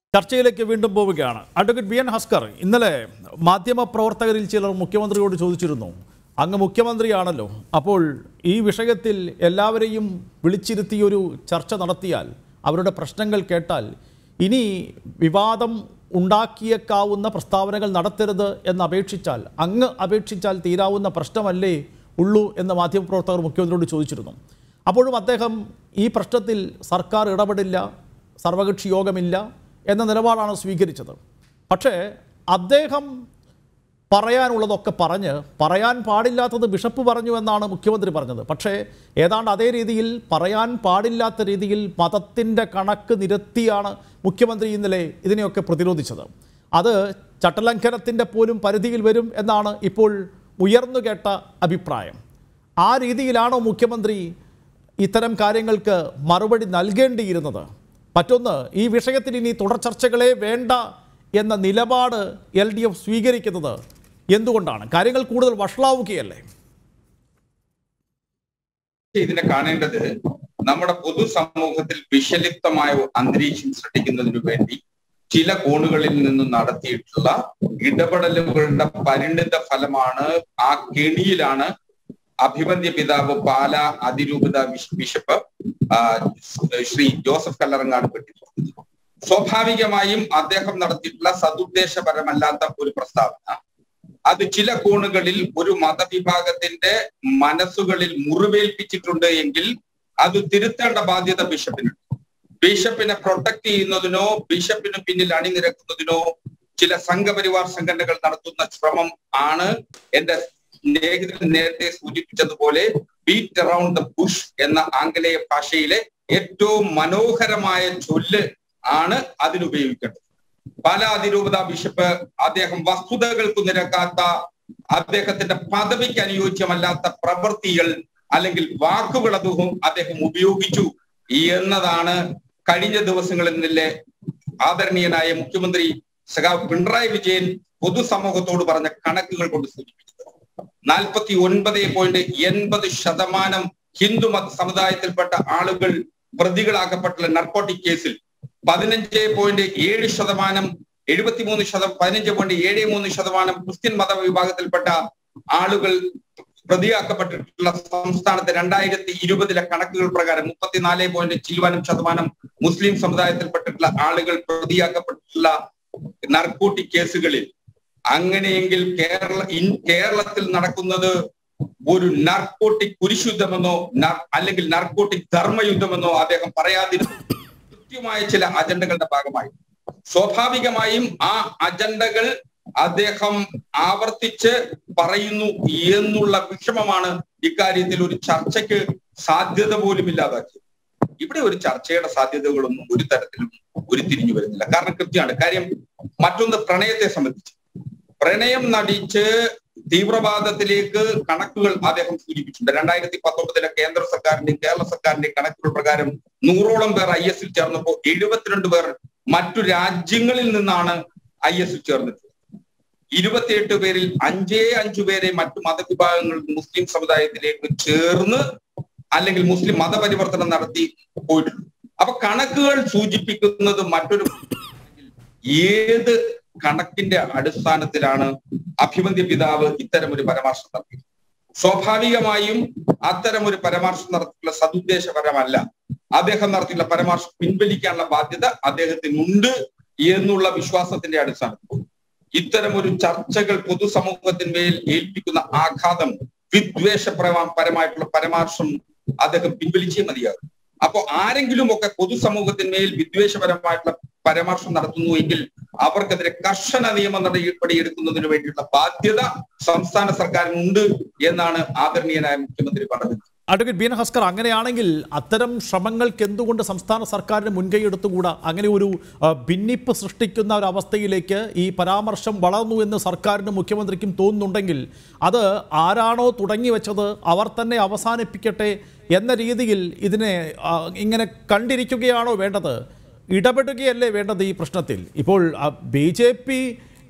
ചർച്ചയിലേക്ക് വീണ്ടും പോവുകയാണ് അഡ്വക്കേറ്റ് ബി എൻ ഹസ്കർ ഇന്നലെ മാധ്യമ പ്രവർത്തകരിൽ ചിലർ മുഖ്യമന്ത്രിയോട് ചോദിച്ചിരുന്നു അങ്ങ് മുഖ്യമന്ത്രിയാണല്ലോ അപ്പോൾ ഈ വിഷയത്തിൽ എല്ലാവരെയും വിളിച്ചിരുത്തി ഒരു ചർച്ച നടത്തിയാൽ അവരുടെ പ്രശ്നങ്ങൾ കേട്ടാൽ ഇനി വിവാദം ഉണ്ടാക്കിയേക്കാവുന്ന പ്രസ്താവനകൾ നടത്തരുത് എന്ന് അപേക്ഷിച്ചാൽ അങ്ങ് അപേക്ഷിച്ചാൽ തീരാവുന്ന പ്രശ്നമല്ലേ ഉള്ളൂ എന്ന് മാധ്യമപ്രവർത്തകർ മുഖ്യമന്ത്രിയോട് ചോദിച്ചിരുന്നു അപ്പോഴും അദ്ദേഹം ഈ പ്രശ്നത്തിൽ സർക്കാർ ഇടപെടില്ല സർവകക്ഷി യോഗമില്ല എന്ന നിലപാടാണ് സ്വീകരിച്ചത് പക്ഷേ അദ്ദേഹം പറയാനുള്ളതൊക്കെ പറഞ്ഞ് പറയാൻ പാടില്ലാത്തത് ബിഷപ്പ് പറഞ്ഞു എന്നാണ് മുഖ്യമന്ത്രി പറഞ്ഞത് പക്ഷേ ഏതാണ്ട് അതേ രീതിയിൽ പറയാൻ പാടില്ലാത്ത രീതിയിൽ മതത്തിൻ്റെ കണക്ക് നിരത്തിയാണ് മുഖ്യമന്ത്രി ഇന്നലെ ഇതിനെയൊക്കെ പ്രതിരോധിച്ചത് അത് ചട്ടലംഘനത്തിൻ്റെ പോലും പരിധിയിൽ വരും എന്നാണ് ഇപ്പോൾ ഉയർന്നു കേട്ട അഭിപ്രായം ആ രീതിയിലാണോ മുഖ്യമന്ത്രി ഇത്തരം കാര്യങ്ങൾക്ക് മറുപടി നൽകേണ്ടിയിരുന്നത് മറ്റൊന്ന് ഈ വിഷയത്തിൽ ഇനി തുടർ ചർച്ചകളെ വേണ്ട എന്ന നിലപാട് എൽ ഡി എഫ് സ്വീകരിക്കുന്നത് എന്തുകൊണ്ടാണ് കാര്യങ്ങൾ കൂടുതൽ വഷളാവുകയല്ലേ ഇതിനെ കാണേണ്ടത് നമ്മുടെ പൊതുസമൂഹത്തിൽ വിഷലിപ്തമായ ഒരു അന്തരീക്ഷം സൃഷ്ടിക്കുന്നതിനു വേണ്ടി ചില കോണുകളിൽ നിന്നും നടത്തിയിട്ടുള്ള ഇടപെടലുകളുടെ പരിണിത ഫലമാണ് ആ കെണിയിലാണ് അഭിമന്യ പിതാവ് പാല അതിരൂപത ബിഷ- ബിഷപ്പ് ആ, ശ്രീ ജോസഫ് കല്ലറങ്ങാട് പെട്ടിരിക്കുന്നത് സ്വാഭാവികമായും അദ്ദേഹം നടത്തിയിട്ടുള്ള സതുദ്ദേശപരമല്ലാത്ത ഒരു പ്രസ്താവന അത് ചില കോണുകളിൽ ഒരു മതവിഭാഗത്തിന്റെ മനസ്സുകളിൽ മുറിവേൽപ്പിച്ചിട്ടുണ്ട് എങ്കിൽ അത് തിരുത്തേണ്ട ബാധ്യത ബിഷപ്പിനുണ്ട് ബിഷപ്പിനെ പ്രൊട്ടക്ട് ചെയ്യുന്നതിനോ ബിഷപ്പിന് പിന്നിൽ അണിനിരക്കുന്നതിനോ ചില സംഘപരിവാർ സംഘടനകൾ നടത്തുന്ന ശ്രമം ആണ് എന്റെ സ്നേഹിതൻ നേരത്തെ സൂചിപ്പിച്ചതുപോലെ ബീറ്റ് അറൌണ്ട് ദ ബുഷ് എന്ന ആംഗലേയ ഭാഷയിലെ ഏറ്റവും മനോഹരമായ ചൊല്ല് ആണ് അതിനുപയോഗിക്കേണ്ടത് പല അതിരൂപത ബിഷപ്പ് അദ്ദേഹം വസ്തുതകൾക്ക് നിരക്കാത്ത അദ്ദേഹത്തിന്റെ പദവിക്ക് അനുയോജ്യമല്ലാത്ത പ്രവൃത്തികൾ അല്ലെങ്കിൽ വാക്കുകൾ അദ്ദേഹം അദ്ദേഹം ഉപയോഗിച്ചു എന്നതാണ് കഴിഞ്ഞ ദിവസങ്ങളിൽ നിന്നിലെ ആദരണീയനായ മുഖ്യമന്ത്രി സഖാവ് പിണറായി വിജയൻ പൊതുസമൂഹത്തോട് പറഞ്ഞ കണക്കുകൾ കൊണ്ട് സൂചിപ്പിച്ചത് നാൽപ്പത്തി ഒൻപത് പോയിന്റ് എൺപത് ശതമാനം ഹിന്ദു മത സമുദായത്തിൽപ്പെട്ട ആളുകൾ പ്രതികളാക്കപ്പെട്ടുള്ള നർക്കോട്ടിക് കേസിൽ പതിനഞ്ച് പോയിന്റ് ഏഴ് ശതമാനം എഴുപത്തിമൂന്ന് ശതമാനം പതിനഞ്ച് പോയിന്റ് ഏഴ് മൂന്ന് ശതമാനം ക്രിസ്ത്യൻ മത വിഭാഗത്തിൽപ്പെട്ട ആളുകൾ പ്രതിയാക്കപ്പെട്ടിട്ടുള്ള സംസ്ഥാനത്തെ രണ്ടായിരത്തി ഇരുപതിലെ കണക്കുകൾ പ്രകാരം മുപ്പത്തിനാല് പോയിന്റ് ചില്ലുവാനും ശതമാനം മുസ്ലിം സമുദായത്തിൽപ്പെട്ടിട്ടുള്ള ആളുകൾ പ്രതിയാക്കപ്പെട്ടിട്ടുള്ള നർക്കോട്ടിക് കേസുകളിൽ അങ്ങനെയെങ്കിൽ കേരള ഇൻ കേരളത്തിൽ നടക്കുന്നത് ഒരു നർക്കോട്ടിക് കുരിശുദ്ധമെന്നോ നർ- അല്ലെങ്കിൽ നർക്കോട്ടിക് ധർമ്മയുദ്ധമെന്നോ അദ്ദേഹം പറയാതിരുന്നു കൃത്യമായ ചില അജണ്ടകളുടെ ഭാഗമായി സ്വാഭാവികമായും ആ അജണ്ടകൾ അദ്ദേഹം ആവർത്തിച്ച് പറയുന്നു എന്നുള്ള വിഷമമാണ് ഇക്കാര്യത്തിൽ ഒരു ചർച്ചയ്ക്ക് സാധ്യത പോലും ഇല്ലാതാക്കിയത് ഇവിടെ ഒരു ചർച്ചയുടെ സാധ്യതകളൊന്നും ഒരു തരത്തിലും ഉരുത്തിരിഞ്ഞു വരുന്നില്ല കാരണം കൃത്യമാണ് കാര്യം മറ്റൊന്ന് പ്രണയത്തെ സംബന്ധിച്ച് പ്രണയം നടിച്ച് തീവ്രവാദത്തിലേക്ക് കണക്കുകൾ അദ്ദേഹം സൂചിപ്പിച്ചിട്ടുണ്ട് രണ്ടായിരത്തി പത്തൊമ്പതിലെ കേന്ദ്ര സർക്കാരിന്റെയും കേരള സർക്കാരിന്റെയും കണക്കുകൾ പ്രകാരം നൂറോളം പേർ ഐ എസിൽ ചേർന്നപ്പോൾ എഴുപത്തിരണ്ട് പേർ മറ്റു രാജ്യങ്ങളിൽ നിന്നാണ് ഐ എസിൽ ചേർന്നിട്ടുള്ളത് ഇരുപത്തിയെട്ട് പേരിൽ അഞ്ചേ അഞ്ചു പേരെ മറ്റു മതവിഭാഗങ്ങളിൽ മുസ്ലിം സമുദായത്തിലേക്ക് ചേർന്ന് അല്ലെങ്കിൽ മുസ്ലിം മതപരിവർത്തനം നടത്തി പോയിട്ടുണ്ട് അപ്പൊ കണക്കുകൾ സൂചിപ്പിക്കുന്നത് മറ്റൊരു ഏത് കണക്കിന്റെ അടിസ്ഥാനത്തിലാണ് അഭിമന്യ പിതാവ് ഇത്തരം ഒരു പരാമർശം നടത്തിയത് സ്വാഭാവികമായും അത്തരം ഒരു പരാമർശം നടത്തിയിട്ടുള്ള സതുദ്ദേശപരമല്ല അദ്ദേഹം നടത്തിയിട്ടുള്ള പരാമർശം പിൻവലിക്കാനുള്ള ബാധ്യത അദ്ദേഹത്തിനുണ്ട് എന്നുള്ള വിശ്വാസത്തിന്റെ അടിസ്ഥാനത്തിൽ ഇത്തരം ഒരു ചർച്ചകൾ പൊതുസമൂഹത്തിന്മേൽ ഏൽപ്പിക്കുന്ന ആഘാതം വിദ്വേഷപരമായിട്ടുള്ള പരാമർശം അദ്ദേഹം പിൻവലിച്ചേ മതിയാകും അപ്പോ ആരെങ്കിലും ഒക്കെ പൊതുസമൂഹത്തിന്മേൽ വിദ്വേഷപരമായിട്ടുള്ള പരാമർശം നടത്തുന്നുവെങ്കിൽ അവർക്കെതിരെ കർശന നിയമ നടപടി എടുക്കുന്നതിന് വേണ്ടിയുള്ള ബാധ്യത സംസ്ഥാന സർക്കാരിനുണ്ട് എന്നാണ് ആദരണീയനായ മുഖ്യമന്ത്രി പറഞ്ഞത് അഡ്വക്കേറ്റ് ബി എൻ ഹസ്കർ അങ്ങനെയാണെങ്കിൽ അത്തരം ശ്രമങ്ങൾക്ക് എന്തുകൊണ്ട് സംസ്ഥാന സർക്കാരിന് മുൻകൈ എടുത്തുകൂടാ അങ്ങനെ ഒരു ആ, ഭിന്നിപ്പ് സൃഷ്ടിക്കുന്ന ഒരു അവസ്ഥയിലേക്ക് ഈ പരാമർശം വളർന്നു എന്ന് സർക്കാരിനും മുഖ്യമന്ത്രിക്കും തോന്നുന്നുണ്ടെങ്കിൽ അത് ആരാണോ തുടങ്ങി വെച്ചത് അവർ തന്നെ അവസാനിപ്പിക്കട്ടെ എന്ന രീതിയിൽ ഇതിനെ ആ, ഇങ്ങനെ കണ്ടിരിക്കുകയാണോ വേണ്ടത് ഇടപെടുകയല്ലേ വേണ്ടത് ഈ പ്രശ്നത്തിൽ ഇപ്പോൾ ബി ജെ പി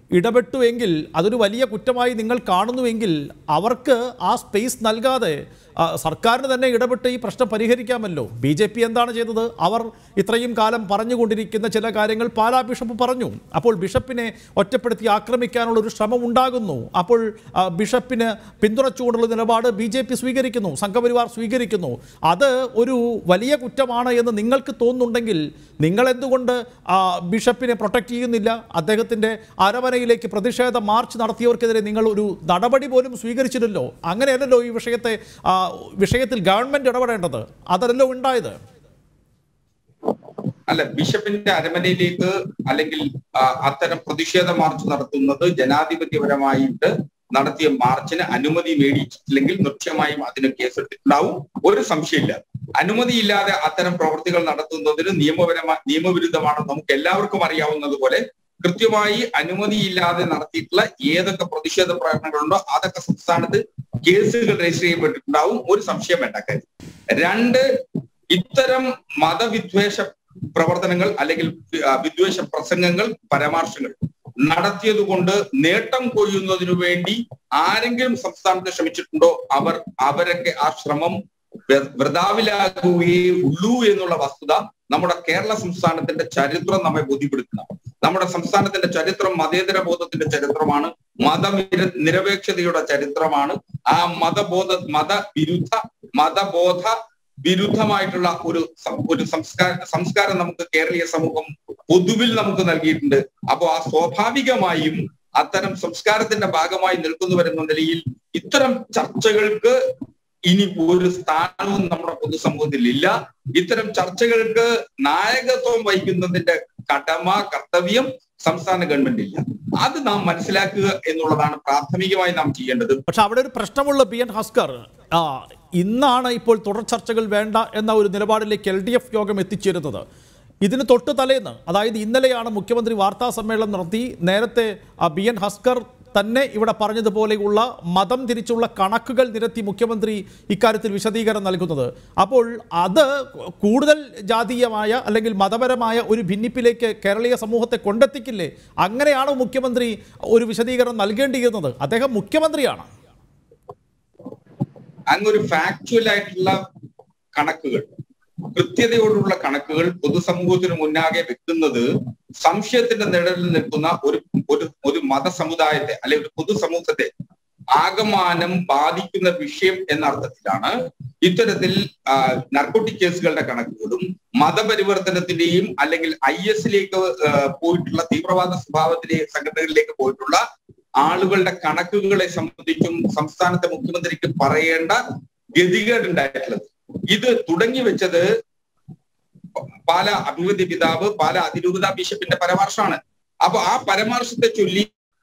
ഇടപെട്ടുവെങ്കിൽ അതൊരു വലിയ കുറ്റമായി നിങ്ങൾ കാണുന്നുവെങ്കിൽ അവർക്ക് ആ സ്പേസ് നൽകാതെ ആ, സർക്കാരിന് തന്നെ ഇടപെട്ട് ഈ പ്രശ്നം പരിഹരിക്കാമല്ലോ ബി ജെ പി എന്താണ് ചെയ്തത് അവർ ഇത്രയും കാലം പറഞ്ഞുകൊണ്ടിരിക്കുന്ന ചില കാര്യങ്ങൾ പാലാ ബിഷപ്പ് പറഞ്ഞു അപ്പോൾ ബിഷപ്പിനെ ഒറ്റപ്പെടുത്തി ആക്രമിക്കാനുള്ള ഒരു ശ്രമം ഉണ്ടാകുന്നു അപ്പോൾ ആ, ബിഷപ്പിന് പിന്തുണച്ചുകൊണ്ടുള്ള നിലപാട് ബി ജെ പി സ്വീകരിക്കുന്നു സംഘപരിവാർ സ്വീകരിക്കുന്നു അത് ഒരു വലിയ കുറ്റമാണ് എന്ന് നിങ്ങൾക്ക് തോന്നുന്നുണ്ടെങ്കിൽ നിങ്ങൾ എന്തുകൊണ്ട് ആ, ബിഷപ്പിനെ പ്രൊട്ടക്റ്റ് ചെയ്യുന്നില്ല അദ്ദേഹത്തിൻ്റെ അരവനയിലേക്ക് പ്രതിഷേധ മാർച്ച് നടത്തിയവർക്കെതിരെ നിങ്ങൾ ഒരു നടപടി പോലും സ്വീകരിച്ചില്ലല്ലോ അങ്ങനെയല്ലല്ലോ ഈ വിഷയത്തെ ആ, വിഷയത്തിൽ ഗവൺമെൻറ് ഇടപെടേണ്ടത് അതല്ലല്ലോ ഉണ്ടായത് അല്ല ബിഷപ്പിന്റെ അരമനയിലേക്ക് അല്ലെങ്കിൽ ആ, അത്തരം പ്രതിഷേധ മാർച്ച് നടത്തുന്നത് ജനാധിപത്യപരമായിട്ട് നടത്തിയ മാർച്ചിന് അനുമതി മേടിച്ചിട്ടില്ലെങ്കിൽ നിശ്ചയമായും അതിന് കേസെടുത്തിട്ടുണ്ടാവും ഒരു സംശയമില്ല അനുമതിയില്ലാതെ അത്തരം പ്രവൃത്തികൾ നടത്തുന്നതിന് നിയമപരമായി നിയമവിരുദ്ധമാണ് നമുക്ക് എല്ലാവർക്കും അറിയാവുന്നത് പോലെ കൃത്യമായി അനുമതിയില്ലാതെ നടത്തിയിട്ടുള്ള ഏതൊക്കെ പ്രതിഷേധ പ്രകടനങ്ങളുണ്ടോ അതൊക്കെ സംസ്ഥാനത്ത് കേസുകൾ രജിസ്റ്റർ ചെയ്യപ്പെട്ടിട്ടുണ്ടാവും ഒരു സംശയം വേണ്ട കാര്യം രണ്ട് ഇത്തരം മതവിദ്വേഷ പ്രവർത്തനങ്ങൾ അല്ലെങ്കിൽ ആ, വിദ്വേഷ പ്രസംഗങ്ങൾ പരാമർശങ്ങൾ നടത്തിയത് കൊണ്ട് നേട്ടം കൊയ്യുന്നതിനു വേണ്ടി ആരെങ്കിലും സംസ്ഥാനത്ത് ശ്രമിച്ചിട്ടുണ്ടോ അവർ അവരൊക്കെ ആ ശ്രമം വ്ര- വൃഥാവിലാകുകയേ ഉള്ളൂ എന്നുള്ള വസ്തുത നമ്മുടെ കേരള സംസ്ഥാനത്തിന്റെ ചരിത്രം നമ്മെ ബോധ്യപ്പെടുത്തുന്ന നമ്മുടെ സംസ്ഥാനത്തിന്റെ ചരിത്രം മതേതര ബോധത്തിന്റെ ചരിത്രമാണ് മതനിര നിരപേക്ഷതയുടെ ചരിത്രമാണ് ആ മതബോധ മതവിരുദ്ധ മതബോധ വിരുദ്ധമായിട്ടുള്ള ഒരു സം- ഒരു സംസ്കാര സംസ്കാരം നമുക്ക് കേരളീയ സമൂഹം പൊതുവിൽ നമുക്ക് നൽകിയിട്ടുണ്ട് അപ്പോൾ ആ സ്വാഭാവികമായും അത്തരം സംസ്കാരത്തിന്റെ ഭാഗമായി നിൽക്കുന്നവരെന്ന നിലയിൽ ഇത്തരം ചർച്ചകൾക്ക് ഇനി ഒരു സ്ഥാനവും നമ്മുടെ പൊതുസമൂഹത്തിൽ ഇല്ല ഇത്തരം ചർച്ചകൾക്ക് നായകത്വം വഹിക്കുന്നതിന്റെ കടമ കർത്തവ്യം സംസ്ഥാന ഗവൺമെന്റ് ഇല്ല അത് നാം മനസ്സിലാക്കുക എന്നുള്ളതാണ് പ്രാഥമികമായി നാം ചെയ്യേണ്ടത് പക്ഷെ അവിടെ ഒരു പ്രശ്നമുള്ള ബി എൻ ഹസ്കർ ആ, ഇന്നാണ് ഇപ്പോൾ തുടർ ചർച്ചകൾ വേണ്ട എന്ന ഒരു നിലപാടിലേക്ക് എൽ ഡി എഫ് യോഗം എത്തിച്ചേരുന്നത് ഇതിന് തൊട്ട് തലേന്ന് അതായത് ഇന്നലെയാണ് മുഖ്യമന്ത്രി വാർത്താ സമ്മേളനം നടത്തി നേരത്തെ ആ, ബി എൻ ഹസ്കർ തന്നെ ഇവിടെ പറഞ്ഞതുപോലെയുള്ള മതം തിരിച്ചുള്ള കണക്കുകൾ നിരത്തി മുഖ്യമന്ത്രി ഇക്കാര്യത്തിൽ വിശദീകരണം നൽകുന്നത് അപ്പോൾ അത് കൂടുതൽ ജാതീയമായ അല്ലെങ്കിൽ മതപരമായ ഒരു ഭിന്നിപ്പിലേക്ക് കേരളീയ സമൂഹത്തെ കൊണ്ടെത്തിക്കില്ലേ അങ്ങനെയാണോ മുഖ്യമന്ത്രി ഒരു വിശദീകരണം നൽകേണ്ടിയിരുന്നത് അദ്ദേഹം മുഖ്യമന്ത്രിയാണ് അങ്ങൊരു ഫാക്ച്വൽ ആയിട്ടുള്ള കണക്കുകൾ കൃത്യതയോടുള്ള കണക്കുകൾ പൊതുസമൂഹത്തിന് മുന്നാകെ വെക്കുന്നത് സംശയത്തിന്റെ നിഴലിൽ നിൽക്കുന്ന ഒരു ഒരു ഒരു മതസമുദായത്തെ അല്ലെ ഒരു പൊതുസമൂഹത്തെ ആകമാനം ബാധിക്കുന്ന വിഷയം എന്ന അർത്ഥത്തിലാണ് ഇത്തരത്തിൽ നർക്കോട്ടിക് കേസുകളുടെ കണക്കുകളും മതപരിവർത്തനത്തിന്റെയും അല്ലെങ്കിൽ ഐ എസിലേക്ക് പോയിട്ടുള്ള തീവ്രവാദ സ്വഭാവത്തിലെ സംഘടനകളിലേക്ക് പോയിട്ടുള്ള ആളുകളുടെ കണക്കുകളെ സംബന്ധിച്ചും സംസ്ഥാനത്തെ മുഖ്യമന്ത്രിക്ക് പറയേണ്ട ഗതികേടുണ്ടായിട്ടുള്ളത് ഇത് തുടങ്ങി വെച്ചത് പാല അഭിവൃദ്ധി പിതാവ് പാല അതിരൂപത ബിഷപ്പിന്റെ പരാമർശമാണ് അപ്പൊ ആ പരാമർശത്തെ ചൊല്ലി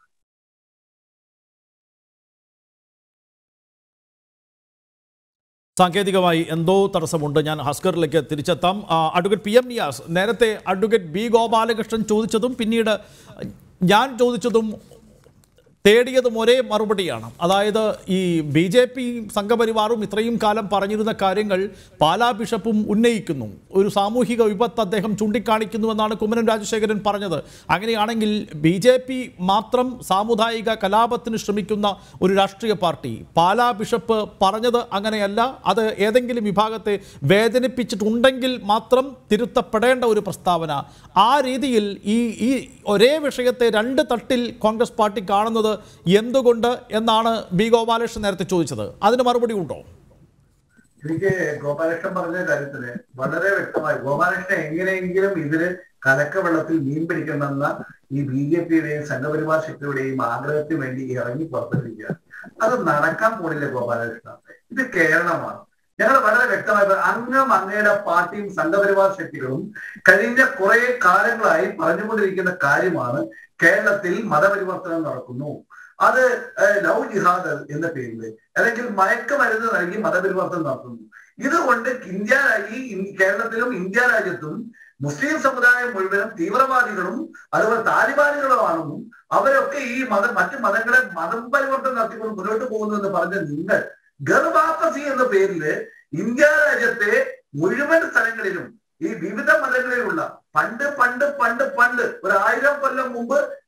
സാങ്കേതികമായി എന്തോ തടസ്സമുണ്ട് ഞാൻ ഹസ്കറിലേക്ക് തിരിച്ചെത്താം ആ, അഡ്വക്കേറ്റ് പി എം നിയാസ് നേരത്തെ അഡ്വക്കേറ്റ് ബി ഗോപാലകൃഷ്ണൻ ചോദിച്ചതും പിന്നീട് ഞാൻ ചോദിച്ചതും തേടിയതും ഒരേ മറുപടിയാണ് അതായത് ഈ ബി ജെ പി സംഘപരിവാറും ഇത്രയും കാലം പറഞ്ഞിരുന്ന കാര്യങ്ങൾ പാലാ ബിഷപ്പും ഉന്നയിക്കുന്നു ഒരു സാമൂഹിക വിപത്ത് അദ്ദേഹം ചൂണ്ടിക്കാണിക്കുന്നുവെന്നാണ് കുമ്മനം രാജശേഖരൻ പറഞ്ഞത് അങ്ങനെയാണെങ്കിൽ ബി ജെ പി മാത്രം സാമുദായിക കലാപത്തിന് ശ്രമിക്കുന്ന ഒരു രാഷ്ട്രീയ പാർട്ടി പാലാ ബിഷപ്പ് പറഞ്ഞത് അങ്ങനെയല്ല അത് ഏതെങ്കിലും വിഭാഗത്തെ വേദനിപ്പിച്ചിട്ടുണ്ടെങ്കിൽ മാത്രം തിരുത്തപ്പെടേണ്ട ഒരു പ്രസ്താവന ആ രീതിയിൽ ഈ ഈ ഒരേ വിഷയത്തെ രണ്ട് തട്ടിൽ കോൺഗ്രസ് പാർട്ടി കാണുന്നത് എന്തുകൊണ്ട് എന്നാണ് ബി ഗോപാലകൃഷ്ണൻ നേരത്തെ ചോദിച്ചത് അതിന് മറുപടി ഉണ്ടോ എനിക്ക് ഗോപാലകൃഷ്ണൻ പറഞ്ഞ കാര്യത്തില് വളരെ വ്യക്തമായി ഗോപാലകൃഷ്ണൻ എങ്ങനെയെങ്കിലും ഇതില് കലക്ക വെള്ളത്തിൽ മീൻ പിടിക്കണമെന്ന ഈ ബി ജെ പിയുടെയും സംഘപരിവാർ ശക്തിയുടെയും ആഗ്രഹത്തിന് വേണ്ടി ഇറങ്ങി പുറപ്പെട്ടിരിക്കുകയാണ് അത് നടക്കാൻ പോണില്ല ഗോപാലകൃഷ്ണ ഇത് കേരളമാണ് ഞങ്ങൾ വളരെ വ്യക്തമായി പറ- അങ്ങും അങ്ങയുടെ പാർട്ടിയും സംഘപരിവാർ ശക്തികളും കഴിഞ്ഞ കുറെ കാലങ്ങളായി പറഞ്ഞുകൊണ്ടിരിക്കുന്ന കാര്യമാണ് കേരളത്തിൽ മതപരിവർത്തനം നടക്കുന്നു അത് ഏഹ്, ലവ് ജിഹാദ് എന്ന പേരില് അല്ലെങ്കിൽ മയക്കുമരുന്ന് നൽകി മതപരിവർത്തനം നടത്തുന്നു ഇതുകൊണ്ട് ഇന്ത്യ ഈ ഇൻ- കേരളത്തിലും ഇന്ത്യ രാജ്യത്തും മുസ്ലിം സമുദായം മുഴുവനും തീവ്രവാദികളും അതുപോലെ താലിബാനുകളുമാണെന്നും അവരൊക്കെ ഈ മത മറ്റു മതങ്ങളെ മതം പരിവർത്തനം നടത്തിക്കൊണ്ട് മുന്നോട്ട് പോകുന്നു എന്ന് പറഞ്ഞ നിങ്ങൾ ഗർഭാപ്പസി എന്ന പേരില് ഇന്ത്യ രാജ്യത്തെ മുഴുവൻ സ്ഥലങ്ങളിലും ഈ വിവിധ മതങ്ങളിലുള്ള പണ്ട് പണ്ട് പണ്ട് പണ്ട് ഒരു ആയിരം കൊല്ലം മുമ്പ്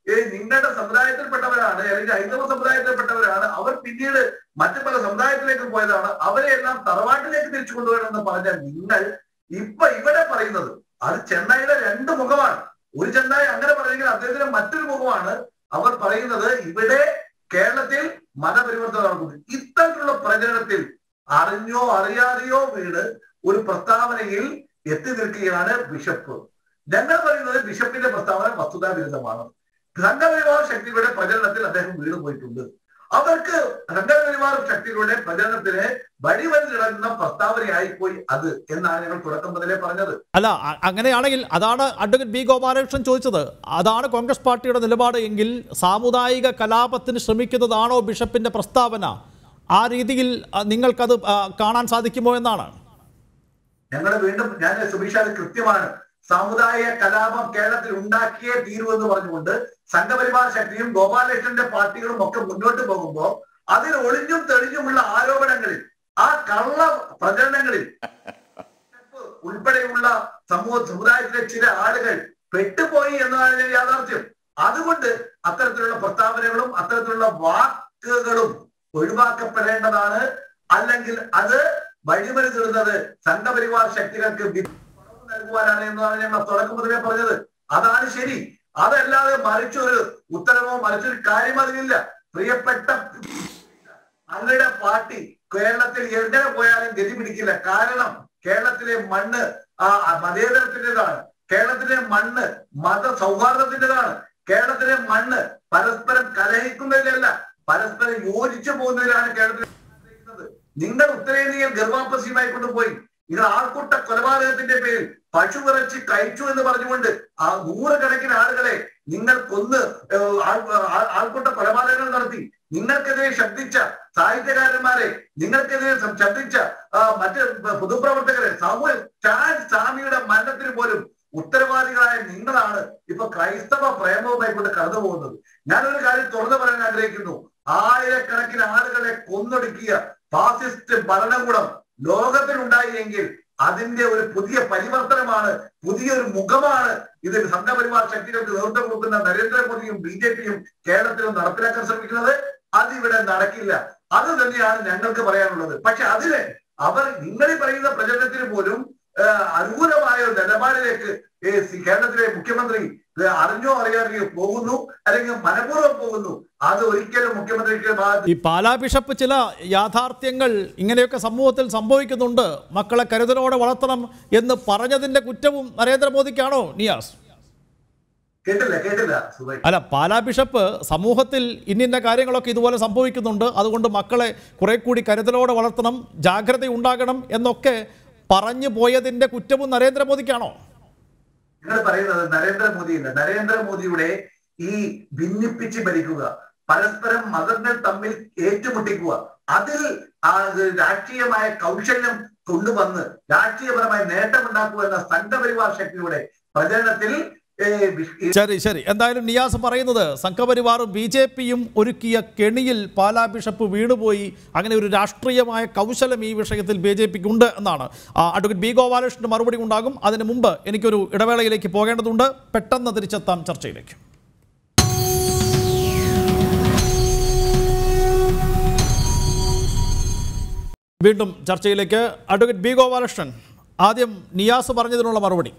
ഏ, നിങ്ങളുടെ സമുദായത്തിൽപ്പെട്ടവരാണ് അല്ലെങ്കിൽ ഹൈന്ദവ സമുദായത്തിൽപ്പെട്ടവരാണ് അവർ പിന്നീട് മറ്റു പല സമുദായത്തിലേക്ക് പോയതാണ് അവരെ എല്ലാം തറവാട്ടിലേക്ക് തിരിച്ചു കൊണ്ടുവരണമെന്ന് പറഞ്ഞാൽ നിങ്ങൾ ഇപ്പൊ ഇവിടെ പറയുന്നത് അത് ചെന്നൈയുടെ രണ്ട് മുഖമാണ് ഒരു ചെന്നായി അങ്ങനെ പറഞ്ഞെങ്കിൽ അദ്ദേഹത്തിന് മറ്റൊരു മുഖമാണ് അവർ പറയുന്നത് ഇവിടെ കേരളത്തിൽ മതപരിവർത്തനം നടക്കുന്നു ഇത്തരത്തിലുള്ള പ്രചരണത്തിൽ അറിഞ്ഞോ അറിയാതെയോ വീട് ഒരു പ്രസ്താവനയിൽ എത്തി നിൽക്കുകയാണ് ബിഷപ്പ് ഞങ്ങൾ പറയുന്നത് ബിഷപ്പിന്റെ പ്രസ്താവന വസ്തുതാ വിരുദ്ധമാണ് സംഘപരിവാർ ശക്തികളുടെ പ്രചരണത്തിൽ അദ്ദേഹം വീണ് പോയിട്ടുണ്ട് അവർക്ക് സംഘപരിവാർ ശക്തികളുടെ പ്രചരണത്തിന് വഴിവരുന്നിടുന്ന പ്രസ്താവനയായി പോയി അത് എന്നാണ് ഞങ്ങൾ തുടക്കം മുതലേ പറഞ്ഞത് അല്ല അ- അങ്ങനെയാണെങ്കിൽ അതാണ് അഡ്വക്കേറ്റ് ബി ഗോപാലകൃഷ്ണൻ ചോദിച്ചത് അതാണ് കോൺഗ്രസ് പാർട്ടിയുടെ നിലപാട് എങ്കിൽ സാമുദായിക കലാപത്തിന് ശ്രമിക്കുന്നതാണോ ബിഷപ്പിന്റെ പ്രസ്താവന ആ രീതിയിൽ അ, നിങ്ങൾക്കത് ആ, കാണാൻ സാധിക്കുമോ എന്നാണ് ഞങ്ങൾ വീണ്ടും ഞാൻ സുബീഷ് അത് കൃത്യമാണ് സാമുദായിക കലാപം കേരളത്തിൽ ഉണ്ടാക്കിയേ തീരൂ എന്ന് പറഞ്ഞുകൊണ്ട് സംഘപരിവാർ ശക്തിയും ഗോപാലകൃഷ്ണന്റെ പാർട്ടികളും ഒക്കെ മുന്നോട്ട് പോകുമ്പോൾ അതിൽ ഒളിഞ്ഞും തെളിഞ്ഞുമുള്ള ആരോപണങ്ങളിൽ ആ കള്ള പ്രചരണങ്ങളിൽ ഉൾപ്പെടെയുള്ള സമൂഹ സമുദായത്തിലെ ചില ആളുകൾ പെട്ടുപോയി എന്നതാണ് ഇതിന്റെ യാഥാർത്ഥ്യം അതുകൊണ്ട് അത്തരത്തിലുള്ള പ്രസ്താവനകളും അത്തരത്തിലുള്ള വാക്കുകളും ഒഴിവാക്കപ്പെടേണ്ടതാണ് അല്ലെങ്കിൽ അത് വഴിമറി തീർന്നത് സംഘപരിവാർ ശക്തികൾക്ക് വി- പണം നൽകുവാനാണ് എന്നതാണ് ഞങ്ങൾ തുടക്കം മുതലേ പറഞ്ഞത് അതാണ് ശരി അതല്ലാതെ മറിച്ചൊരു ഉത്തരവോ മറിച്ചൊരു കാര്യം അതിലില്ല പ്രിയപ്പെട്ട അങ്ങയുടെ പാർട്ടി കേരളത്തിൽ എവിടെ പോയാലും ഗതി പിടിക്കില്ല കാരണം കേരളത്തിലെ മണ്ണ് ആ ആ മതേതരത്തിൻ്റെതാണ് കേരളത്തിലെ മണ്ണ് മത സൗഹാർദ്ദത്തിൻ്റെതാണ് കേരളത്തിലെ മണ്ണ് പരസ്പരം കലഹിക്കുന്നതിലല്ല പരസ്പരം യോജിച്ചു പോകുന്നതിലാണ് കേരളത്തിൽ ആഗ്രഹിക്കുന്നത്. നിങ്ങൾ ഉത്തരേന്ത്യയിൽ ഗർഭാപ്പസിയുമായി കൊണ്ടുപോയി നിങ്ങൾ ആൾക്കൂട്ട കൊലപാതകത്തിന്റെ പേരിൽ പശു ഇറച്ചി കഴിച്ചു എന്ന് പറഞ്ഞുകൊണ്ട് ആ നൂറുകണക്കിന് ആളുകളെ നിങ്ങൾ കൊന്ന് ഏഹ്, ആൾ- ആൾ- ആൾക്കൂട്ട കൊലപാതകങ്ങൾ നടത്തി നിങ്ങൾക്കെതിരെ ശബ്ദിച്ച സാഹിത്യകാരന്മാരെ നിങ്ങൾക്കെതിരെ സം- ശബ്ദിച്ച ആ, മറ്റ് പൊതുപ്രവർത്തകരെ സാമൂഹ്യ ചാൻ സ്വാമിയുടെ മരണത്തിന് പോലും ഉത്തരവാദികളായ നിങ്ങളാണ് ഇപ്പൊ ക്രൈസ്തവ പ്രേമവുമായി കൊണ്ട് കടന്നു പോകുന്നത് ഞാനൊരു കാര്യം തുറന്നു പറയാൻ ആഗ്രഹിക്കുന്നു ആയിരക്കണക്കിന് ആളുകളെ കൊന്നൊടുക്കിയ ഫാസിസ്റ്റ് ഭരണകൂടം ലോകത്തിലുണ്ടായി എങ്കിൽ അതിന്റെ ഒരു പുതിയ പരിവർത്തനമാണ് പുതിയൊരു മുഖമാണ് ഇതിൽ സംഘപരിവാർ ശക്തികൾക്ക് നേതൃത്വം കൊടുക്കുന്ന നരേന്ദ്രമോദിയും ബി ജെ പിയും കേരളത്തിലും നടപ്പിലാക്കാൻ ശ്രമിക്കുന്നത് അതിവിടെ നടക്കില്ല അത് തന്നെയാണ് ഞങ്ങൾക്ക് പറയാനുള്ളത് പക്ഷെ അതിന് അവർ നിങ്ങൾ ഈ പറയുന്ന പ്രചരണത്തിന് പോലും ആ, അനുകൂലമായ ഒരു നിലപാടിലേക്ക് ഏ, സി- കേരളത്തിലെ മുഖ്യമന്ത്രി ഇത് അറിഞ്ഞോ അറിയാതെയോ പോകുന്നു അല്ലെങ്കിൽ മനഃപൂർവ്വം പോകുന്നു അത് ഒരിക്കലും മുഖ്യമന്ത്രിക്ക് ബാ- ഈ പാലാ ബിഷപ്പ് ചില യാഥാർത്ഥ്യങ്ങൾ ഇങ്ങനെയൊക്കെ സമൂഹത്തിൽ സംഭവിക്കുന്നുണ്ട് മക്കളെ കരുതലോടെ വളർത്തണം എന്ന് പറഞ്ഞതിന്റെ കുറ്റവും നരേന്ദ്രമോദിക്കാണോ നിയാസ് കേട്ടില്ല കേട്ടില്ല സുബൈ അല്ല പാലാ ബിഷപ്പ് സമൂഹത്തിൽ ഇന്നിന്ന കാര്യങ്ങളൊക്കെ ഇതുപോലെ സംഭവിക്കുന്നുണ്ട് അതുകൊണ്ട് മക്കളെ കുറെ കൂടി കരുതലോടെ വളർത്തണം ജാഗ്രത ഉണ്ടാകണം എന്നൊക്കെ പറഞ്ഞു പോയതിന്റെ കുറ്റവും നരേന്ദ്രമോദിക്കാണോ നിങ്ങൾ പറയുന്നത് നരേന്ദ്രമോദിയില്ല നരേന്ദ്രമോദിയുടെ ഈ ഭിന്നിപ്പിച്ച് ഭരിക്കുക പരസ്പരം മതങ്ങൾ തമ്മിൽ ഏറ്റുമുട്ടിക്കുക അതിൽ ആ ഇത് രാഷ്ട്രീയമായ കൗശല്യം കൊണ്ടുവന്ന് രാഷ്ട്രീയപരമായ നേട്ടമുണ്ടാക്കുക എന്ന സംഘപരിവാർ ശക്തിയുടെ പ്രചരണത്തിൽ ഏ, വി- ശരി ശരി എന്തായാലും നിയാസ് പറയുന്നത് സംഘപരിവാറും ബി ജെ പിയും ഒരുക്കിയ കെണിയിൽ പാലാ ബിഷപ്പ് വീണുപോയി അങ്ങനെ ഒരു രാഷ്ട്രീയമായ കൗശലം ഈ വിഷയത്തിൽ ബി ജെ പിക്ക് ഉണ്ട് എന്നാണ് ആ, അഡ്വക്കേറ്റ് ബി ഗോപാലകൃഷ്ണന് മറുപടി ഉണ്ടാകും അതിനു മുമ്പ് എനിക്കൊരു ഇടവേളയിലേക്ക് പോകേണ്ടതുണ്ട് പെട്ടെന്ന് തിരിച്ചെത്താം ചർച്ചയിലേക്ക് വീണ്ടും ചർച്ചയിലേക്ക് അഡ്വക്കേറ്റ് ബി ഗോപാലകൃഷ്ണൻ ആദ്യം നിയാസ് പറഞ്ഞതിനുള്ള മറുപടി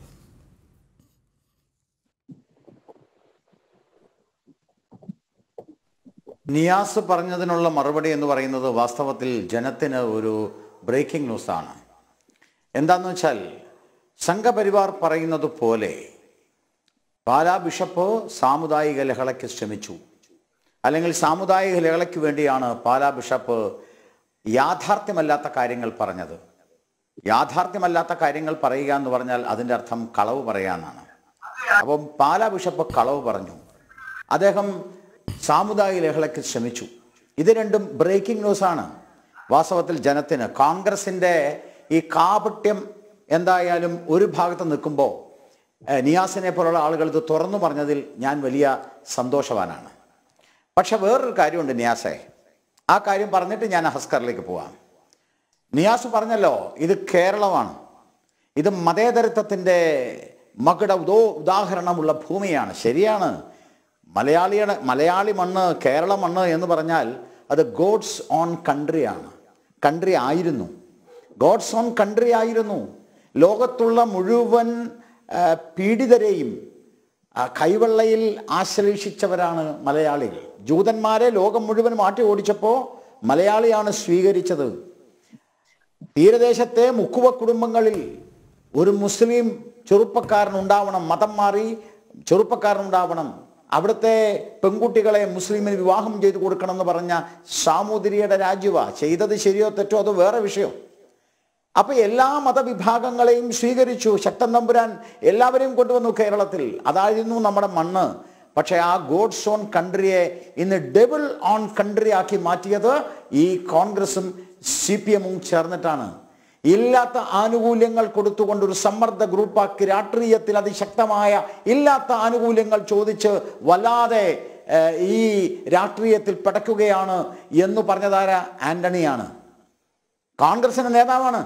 നിയാസ് പറഞ്ഞതിനുള്ള മറുപടി എന്ന് പറയുന്നത് വാസ്തവത്തിൽ ജനത്തിന് ഒരു ബ്രേക്കിംഗ് ന്യൂസാണ് എന്താന്ന് വെച്ചാൽ സംഘപരിവാർ പറയുന്നത് പോലെ പാലാ ബിഷപ്പ് സാമുദായിക ലഹളയ്ക്ക് ശ്രമിച്ചു അല്ലെങ്കിൽ സാമുദായിക ലഹളയ്ക്ക് വേണ്ടിയാണ് പാലാ ബിഷപ്പ് യാഥാർത്ഥ്യമല്ലാത്ത കാര്യങ്ങൾ പറഞ്ഞത് യാഥാർത്ഥ്യമല്ലാത്ത കാര്യങ്ങൾ പറയുക എന്ന് പറഞ്ഞാൽ അതിൻ്റെ അർത്ഥം കളവ് പറയാന്നാണ് അപ്പം പാലാ ബിഷപ്പ് കളവ് പറഞ്ഞു അദ്ദേഹം സാമുദായിക ലഹളയ്ക്ക് ശ്രമിച്ചു ഇത് രണ്ടും ബ്രേക്കിംഗ് ന്യൂസാണ് വാസ്തവത്തിൽ ജനത്തിന് കോൺഗ്രസിൻ്റെ ഈ കാപട്യം എന്തായാലും ഒരു ഭാഗത്ത് നിൽക്കുമ്പോൾ ഏഹ്, നിയാസിനെ പോലുള്ള ആളുകൾ ഇത് തുറന്നു പറഞ്ഞതിൽ ഞാൻ വലിയ സന്തോഷവാനാണ് പക്ഷെ വേറൊരു കാര്യമുണ്ട് നിയാസെ ആ കാര്യം പറഞ്ഞിട്ട് ഞാൻ ഹസ്കറിലേക്ക് പോവാം നിയാസ് പറഞ്ഞല്ലോ ഇത് കേരളമാണ് ഇത് മതേതരത്വത്തിൻ്റെ മകുട ഉദോ ഉദാഹരണമുള്ള ഭൂമിയാണ് ശരിയാണ് മലയാളിയുടെ മലയാളി മണ്ണ് കേരള മണ്ണ് എന്ന് പറഞ്ഞാൽ അത് ഗോഡ്സ് ഓൺ കൺട്രിയാണ് കൺട്രി ആയിരുന്നു ഗോഡ്സ് ഓൺ കൺട്രി ആയിരുന്നു ലോകത്തുള്ള മുഴുവൻ ആ, പീഡിതരെയും ആ, കൈവെള്ളയിൽ ആശ്ലേഷിച്ചവരാണ് മലയാളികൾ ജൂതന്മാരെ ലോകം മുഴുവൻ മാറ്റി ഓടിച്ചപ്പോൾ മലയാളിയാണ് സ്വീകരിച്ചത് തീരദേശത്തെ മുക്കുവ കുടുംബങ്ങളിൽ ഒരു മുസ്ലിം ചെറുപ്പക്കാരൻ ഉണ്ടാവണം മതം മാറി ചെറുപ്പക്കാരൻ ഉണ്ടാവണം അവിടുത്തെ പെൺകുട്ടികളെ മുസ്ലിമിന് വിവാഹം ചെയ്തു കൊടുക്കണം എന്ന് പറഞ്ഞ സാമൂതിരിയുടെ രാജ്യവാ ചെയ്തത് ശരിയോ തെറ്റോ അത് വേറെ വിഷയം അപ്പൊ എല്ലാ മതവിഭാഗങ്ങളെയും സ്വീകരിച്ചു ശക്തൻ തമ്പുരാൻ എല്ലാവരെയും കൊണ്ടുവന്നു കേരളത്തിൽ അതായിരുന്നു നമ്മുടെ മണ്ണ് പക്ഷെ ആ ഗോഡ്സ് ഓൺ കൺട്രിയെ ഇന്ന് ഡബിൾ ഓൺ കൺട്രി ആക്കി മാറ്റിയത് ഈ കോൺഗ്രസും സി പി എമ്മും ചേർന്നിട്ടാണ് ഇല്ലാത്ത ആനുകൂല്യങ്ങൾ കൊടുത്തുകൊണ്ട് ഒരു സമ്മർദ്ദ ഗ്രൂപ്പാക്കി രാഷ്ട്രീയത്തിൽ അതിശക്തമായ ഇല്ലാത്ത ആനുകൂല്യങ്ങൾ ചോദിച്ച് വല്ലാതെ ഏഹ്, ഈ രാഷ്ട്രീയത്തിൽ പിടയ്ക്കുകയാണ് എന്ന് പറഞ്ഞതാര ആന്റണിയാണ് കോൺഗ്രസിന്റെ നേതാവാണ്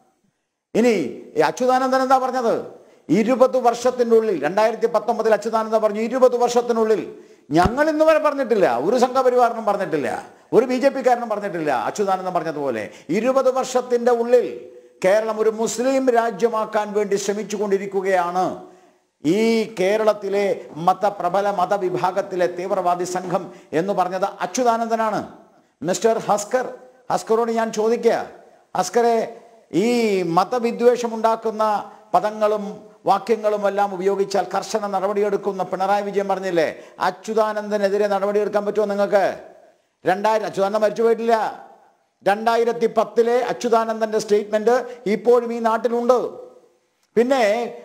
ഇനി ഈ അച്യുതാനന്ദൻ എന്താ പറഞ്ഞത് ഇരുപത് വർഷത്തിൻ്റെ ഉള്ളിൽ രണ്ടായിരത്തി പത്തൊമ്പതിൽ അച്യുതാനന്ദൻ പറഞ്ഞു ഇരുപത് വർഷത്തിനുള്ളിൽ ഞങ്ങൾ ഇന്ന് വരെ പറഞ്ഞിട്ടില്ല ഒരു സംഘപരിവാറിനും പറഞ്ഞിട്ടില്ല ഒരു ബി ജെ പിക്കാരനും പറഞ്ഞിട്ടില്ല അച്യുതാനന്ദൻ പറഞ്ഞതുപോലെ ഇരുപത് വർഷത്തിന്റെ ഉള്ളിൽ കേരളം ഒരു മുസ്ലിം രാജ്യമാക്കാൻ വേണ്ടി ശ്രമിച്ചുകൊണ്ടിരിക്കുകയാണ് ഈ കേരളത്തിലെ മതപ്രബല മതവിഭാഗത്തിലെ തീവ്രവാദി സംഘം എന്ന് പറഞ്ഞത് അച്യുതാനന്ദനാണ് മിസ്റ്റർ ഹസ്കർ ഹസ്കറോട് ഞാൻ ചോദിക്കുക ഹസ്കറെ ഈ മതവിദ്വേഷം ഉണ്ടാക്കുന്ന പദങ്ങളും വാക്യങ്ങളും എല്ലാം ഉപയോഗിച്ചാൽ കർശന നടപടിയെടുക്കുന്ന പിണറായി വിജയൻ പറഞ്ഞില്ലേ അച്യുതാനന്ദനെതിരെ നടപടിയെടുക്കാൻ പറ്റുമോ നിങ്ങൾക്ക് രണ്ടായിരം അച്യുതാനന്ദൻ മരിച്ചു പോയിട്ടില്ല രണ്ടായിരത്തി പത്തിലെ അച്യുതാനന്ദന്റെ സ്റ്റേറ്റ്മെന്റ് ഇപ്പോഴും ഈ നാട്ടിലുണ്ട് പിന്നെ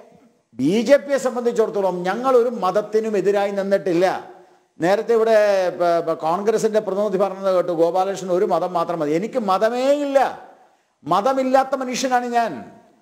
ബി ജെ പിയെ സംബന്ധിച്ചിടത്തോളം ഞങ്ങൾ ഒരു മതത്തിനും എതിരായി നിന്നിട്ടില്ല നേരത്തെ ഇവിടെ പ- പ- കോൺഗ്രസിന്റെ പ്രതിനിധി പറഞ്ഞത് കേട്ടു ഗോപാലകൃഷ്ണൻ ഒരു മതം മാത്രം മതി എനിക്ക് മതമേ ഇല്ല മതമില്ലാത്ത മനുഷ്യനാണ് ഞാൻ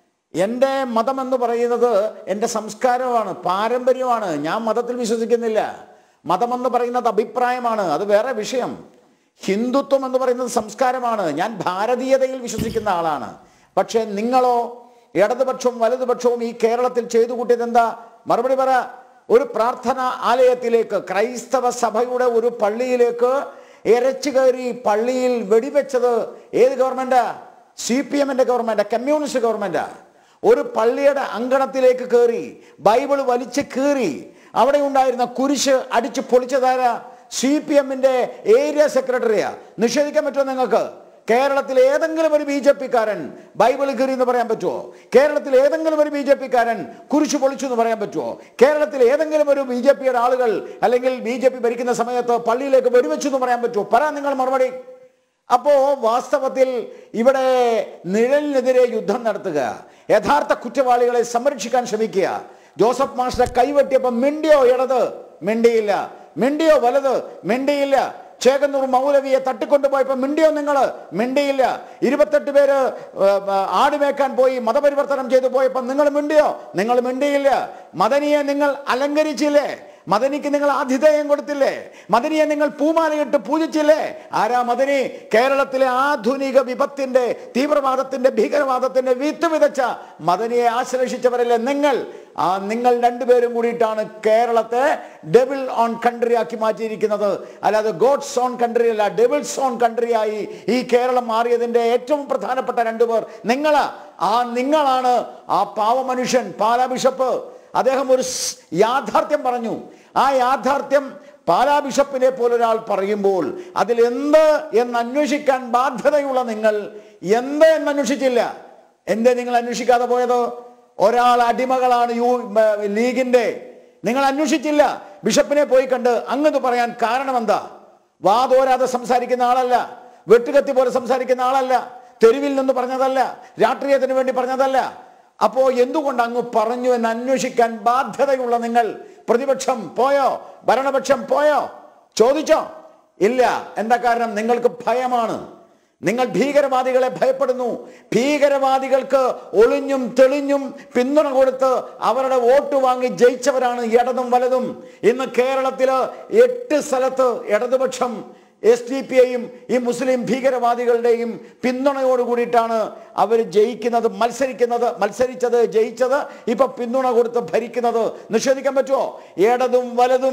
എൻ്റെ മതം എന്ന് പറയുന്നത് എൻ്റെ സംസ്കാരമാണ് പാരമ്പര്യമാണ് ഞാൻ മതത്തിൽ വിശ്വസിക്കുന്നില്ല മതമെന്ന് പറയുന്നത് അഭിപ്രായമാണ് അത് വേറെ വിഷയം ഹിന്ദുത്വം എന്ന് പറയുന്നത് സംസ്കാരമാണ് ഞാൻ ഭാരതീയതയിൽ വിശ്വസിക്കുന്ന ആളാണ് പക്ഷേ നിങ്ങളോ ഇടതുപക്ഷവും വലതുപക്ഷവും ഈ കേരളത്തിൽ ചെയ്തു കൂട്ടിയത് എന്താ മറുപടി പറ ഒരു പ്രാർത്ഥന ആലയത്തിലേക്ക് ക്രൈസ്തവ സഭയുടെ ഒരു പള്ളിയിലേക്ക് ഇരച്ചു കയറി പള്ളിയിൽ വെടിവെച്ചത് ഏത് ഗവൺമെന്റാ സി പി എമ്മിന്റെ ഗവൺമെന്റ് കമ്മ്യൂണിസ്റ്റ് ഗവൺമെന്റാ ഒരു പള്ളിയുടെ അങ്കണത്തിലേക്ക് കയറി ബൈബിൾ വലിച്ച് കീറി അവിടെ ഉണ്ടായിരുന്ന കുരിശ് അടിച്ച് പൊളിച്ചതാരാ സി പി എമ്മിന്റെ ഏരിയ സെക്രട്ടറിയാ നിഷേധിക്കാൻ പറ്റുമോ നിങ്ങൾക്ക് കേരളത്തിൽ ഏതെങ്കിലും ഒരു ബി ജെ പിക്കാരൻ ബൈബിൾ കീറി എന്ന് പറയാൻ പറ്റുമോ കേരളത്തിൽ ഏതെങ്കിലും ഒരു ബി ജെ പിക്കാരൻ കുരിശ് പൊളിച്ചു എന്ന് പറയാൻ പറ്റുമോ കേരളത്തിൽ ഏതെങ്കിലും ഒരു ബി ജെ പിയുടെ ആളുകൾ അല്ലെങ്കിൽ ബി ജെ പി ഭരിക്കുന്ന സമയത്ത് പള്ളിയിലേക്ക് വെടിവെച്ചു എന്ന് പറയാൻ പറ്റുമോ പറ നിങ്ങൾ മറുപടി അപ്പോ വാസ്തവത്തിൽ ഇവിടെ നിഴലിനെതിരെ യുദ്ധം നടത്തുക യഥാർത്ഥ കുറ്റവാളികളെ സംരക്ഷിക്കാൻ ശ്രമിക്കുക ജോസഫ് മാസ്റ്റർ കൈവെട്ടിയപ്പോൾ മിണ്ടിയോ ഇടത് മിണ്ടിയില്ല മിണ്ടിയോ വലത് മിണ്ടിയില്ല ചേകന്നൂർ മൗലവിയെ തട്ടിക്കൊണ്ടുപോയപ്പോൾ മിണ്ടിയോ നിങ്ങൾ മിണ്ടിയില്ല ഇരുപത്തെട്ട് പേര് ഏർ, ആടുമേക്കാൻ പോയി മതപരിവർത്തനം ചെയ്തു പോയപ്പോൾ നിങ്ങൾ മിണ്ടിയോ നിങ്ങൾ മിണ്ടിയില്ല മദനിയെ നിങ്ങൾ അലങ്കരിച്ചില്ലേ മദനിക്ക് നിങ്ങൾ ആതിഥേയം കൊടുത്തില്ലേ മദനിയെ നിങ്ങൾ പൂമാലയിട്ട് പൂജിച്ചില്ലേ ആരാ മദനി കേരളത്തിലെ ആധുനിക വിപത്തിന്റെ തീവ്രവാദത്തിന്റെ ഭീകരവാദത്തിന്റെ വിത്ത് വിതച്ച മദനിയെ ആശ്ലേഷിച്ചവരല്ലേ നിങ്ങൾ ആ നിങ്ങൾ രണ്ടുപേരും കൂടിയിട്ടാണ് കേരളത്തെ ഡെവിൾ ഓൺ കൺട്രി ആക്കി മാറ്റിയിരിക്കുന്നത് അല്ലാതെ ഗോഡ്സ് ഓൺ കൺട്രി അല്ല ഡെവിൾസ് ഓൺ കൺട്രി ആയി ഈ കേരളം മാറിയതിന്റെ ഏറ്റവും പ്രധാനപ്പെട്ട രണ്ടുപേർ നിങ്ങളാ ആ നിങ്ങളാണ് ആ പാവ മനുഷ്യൻ പാലാ ബിഷപ്പ് അദ്ദേഹം ഒരു സ് യാഥാർത്ഥ്യം പറഞ്ഞു ആ യാഥാർത്ഥ്യം പാലാ ബിഷപ്പിനെ പോലൊരാൾ പറയുമ്പോൾ അതിൽ എന്ത് എന്ന് അന്വേഷിക്കാൻ ബാധ്യതയുള്ള നിങ്ങൾ എന്ത് എന്ന് അന്വേഷിച്ചില്ല എന്തേ നിങ്ങൾ അന്വേഷിക്കാതെ പോയത് ഒരാൾ അടിമകളാണ് യു മ, ലീഗിന്റെ നിങ്ങൾ അന്വേഷിച്ചില്ല ബിഷപ്പിനെ പോയി കണ്ട് അങ്ങത് പറയാൻ കാരണം എന്താ വാതോരാതെ സംസാരിക്കുന്ന ആളല്ല വെട്ടുകത്തി പോലെ സംസാരിക്കുന്ന ആളല്ല തെരുവിൽ നിന്ന് പറഞ്ഞതല്ല രാഷ്ട്രീയത്തിന് വേണ്ടി പറഞ്ഞതല്ല അപ്പോ എന്തുകൊണ്ട് അങ്ങ് പറഞ്ഞു എന്ന് അന്വേഷിക്കാൻ ബാധ്യതയുള്ള നിങ്ങൾ പ്രതിപക്ഷം പോയോ ഭരണപക്ഷം പോയോ ചോദിച്ചോ ഇല്ല എന്താ കാരണം നിങ്ങൾക്ക് ഭയമാണ് നിങ്ങൾ ഭീകരവാദികളെ ഭയപ്പെടുന്നു ഭീകരവാദികൾക്ക് ഒളിഞ്ഞും തെളിഞ്ഞും പിന്തുണ കൊടുത്ത് അവരുടെ വോട്ട് വാങ്ങി ജയിച്ചവരാണ് ഇടതും വലതും ഇന്ന് കേരളത്തില് എട്ട് സ്ഥലത്ത് ഇടതുപക്ഷം എസ് ഡി പി ഐയും ഈ മുസ്ലിം ഭീകരവാദികളുടെയും പിന്തുണയോട് കൂടിയിട്ടാണ് അവർ ജയിക്കുന്നത് മത്സരിക്കുന്നത് മത്സരിച്ചത് ജയിച്ചത് ഇപ്പൊ പിന്തുണ കൊടുത്ത് ഭരിക്കുന്നത് നിഷേധിക്കാൻ പറ്റുമോ ഇടതും വലതും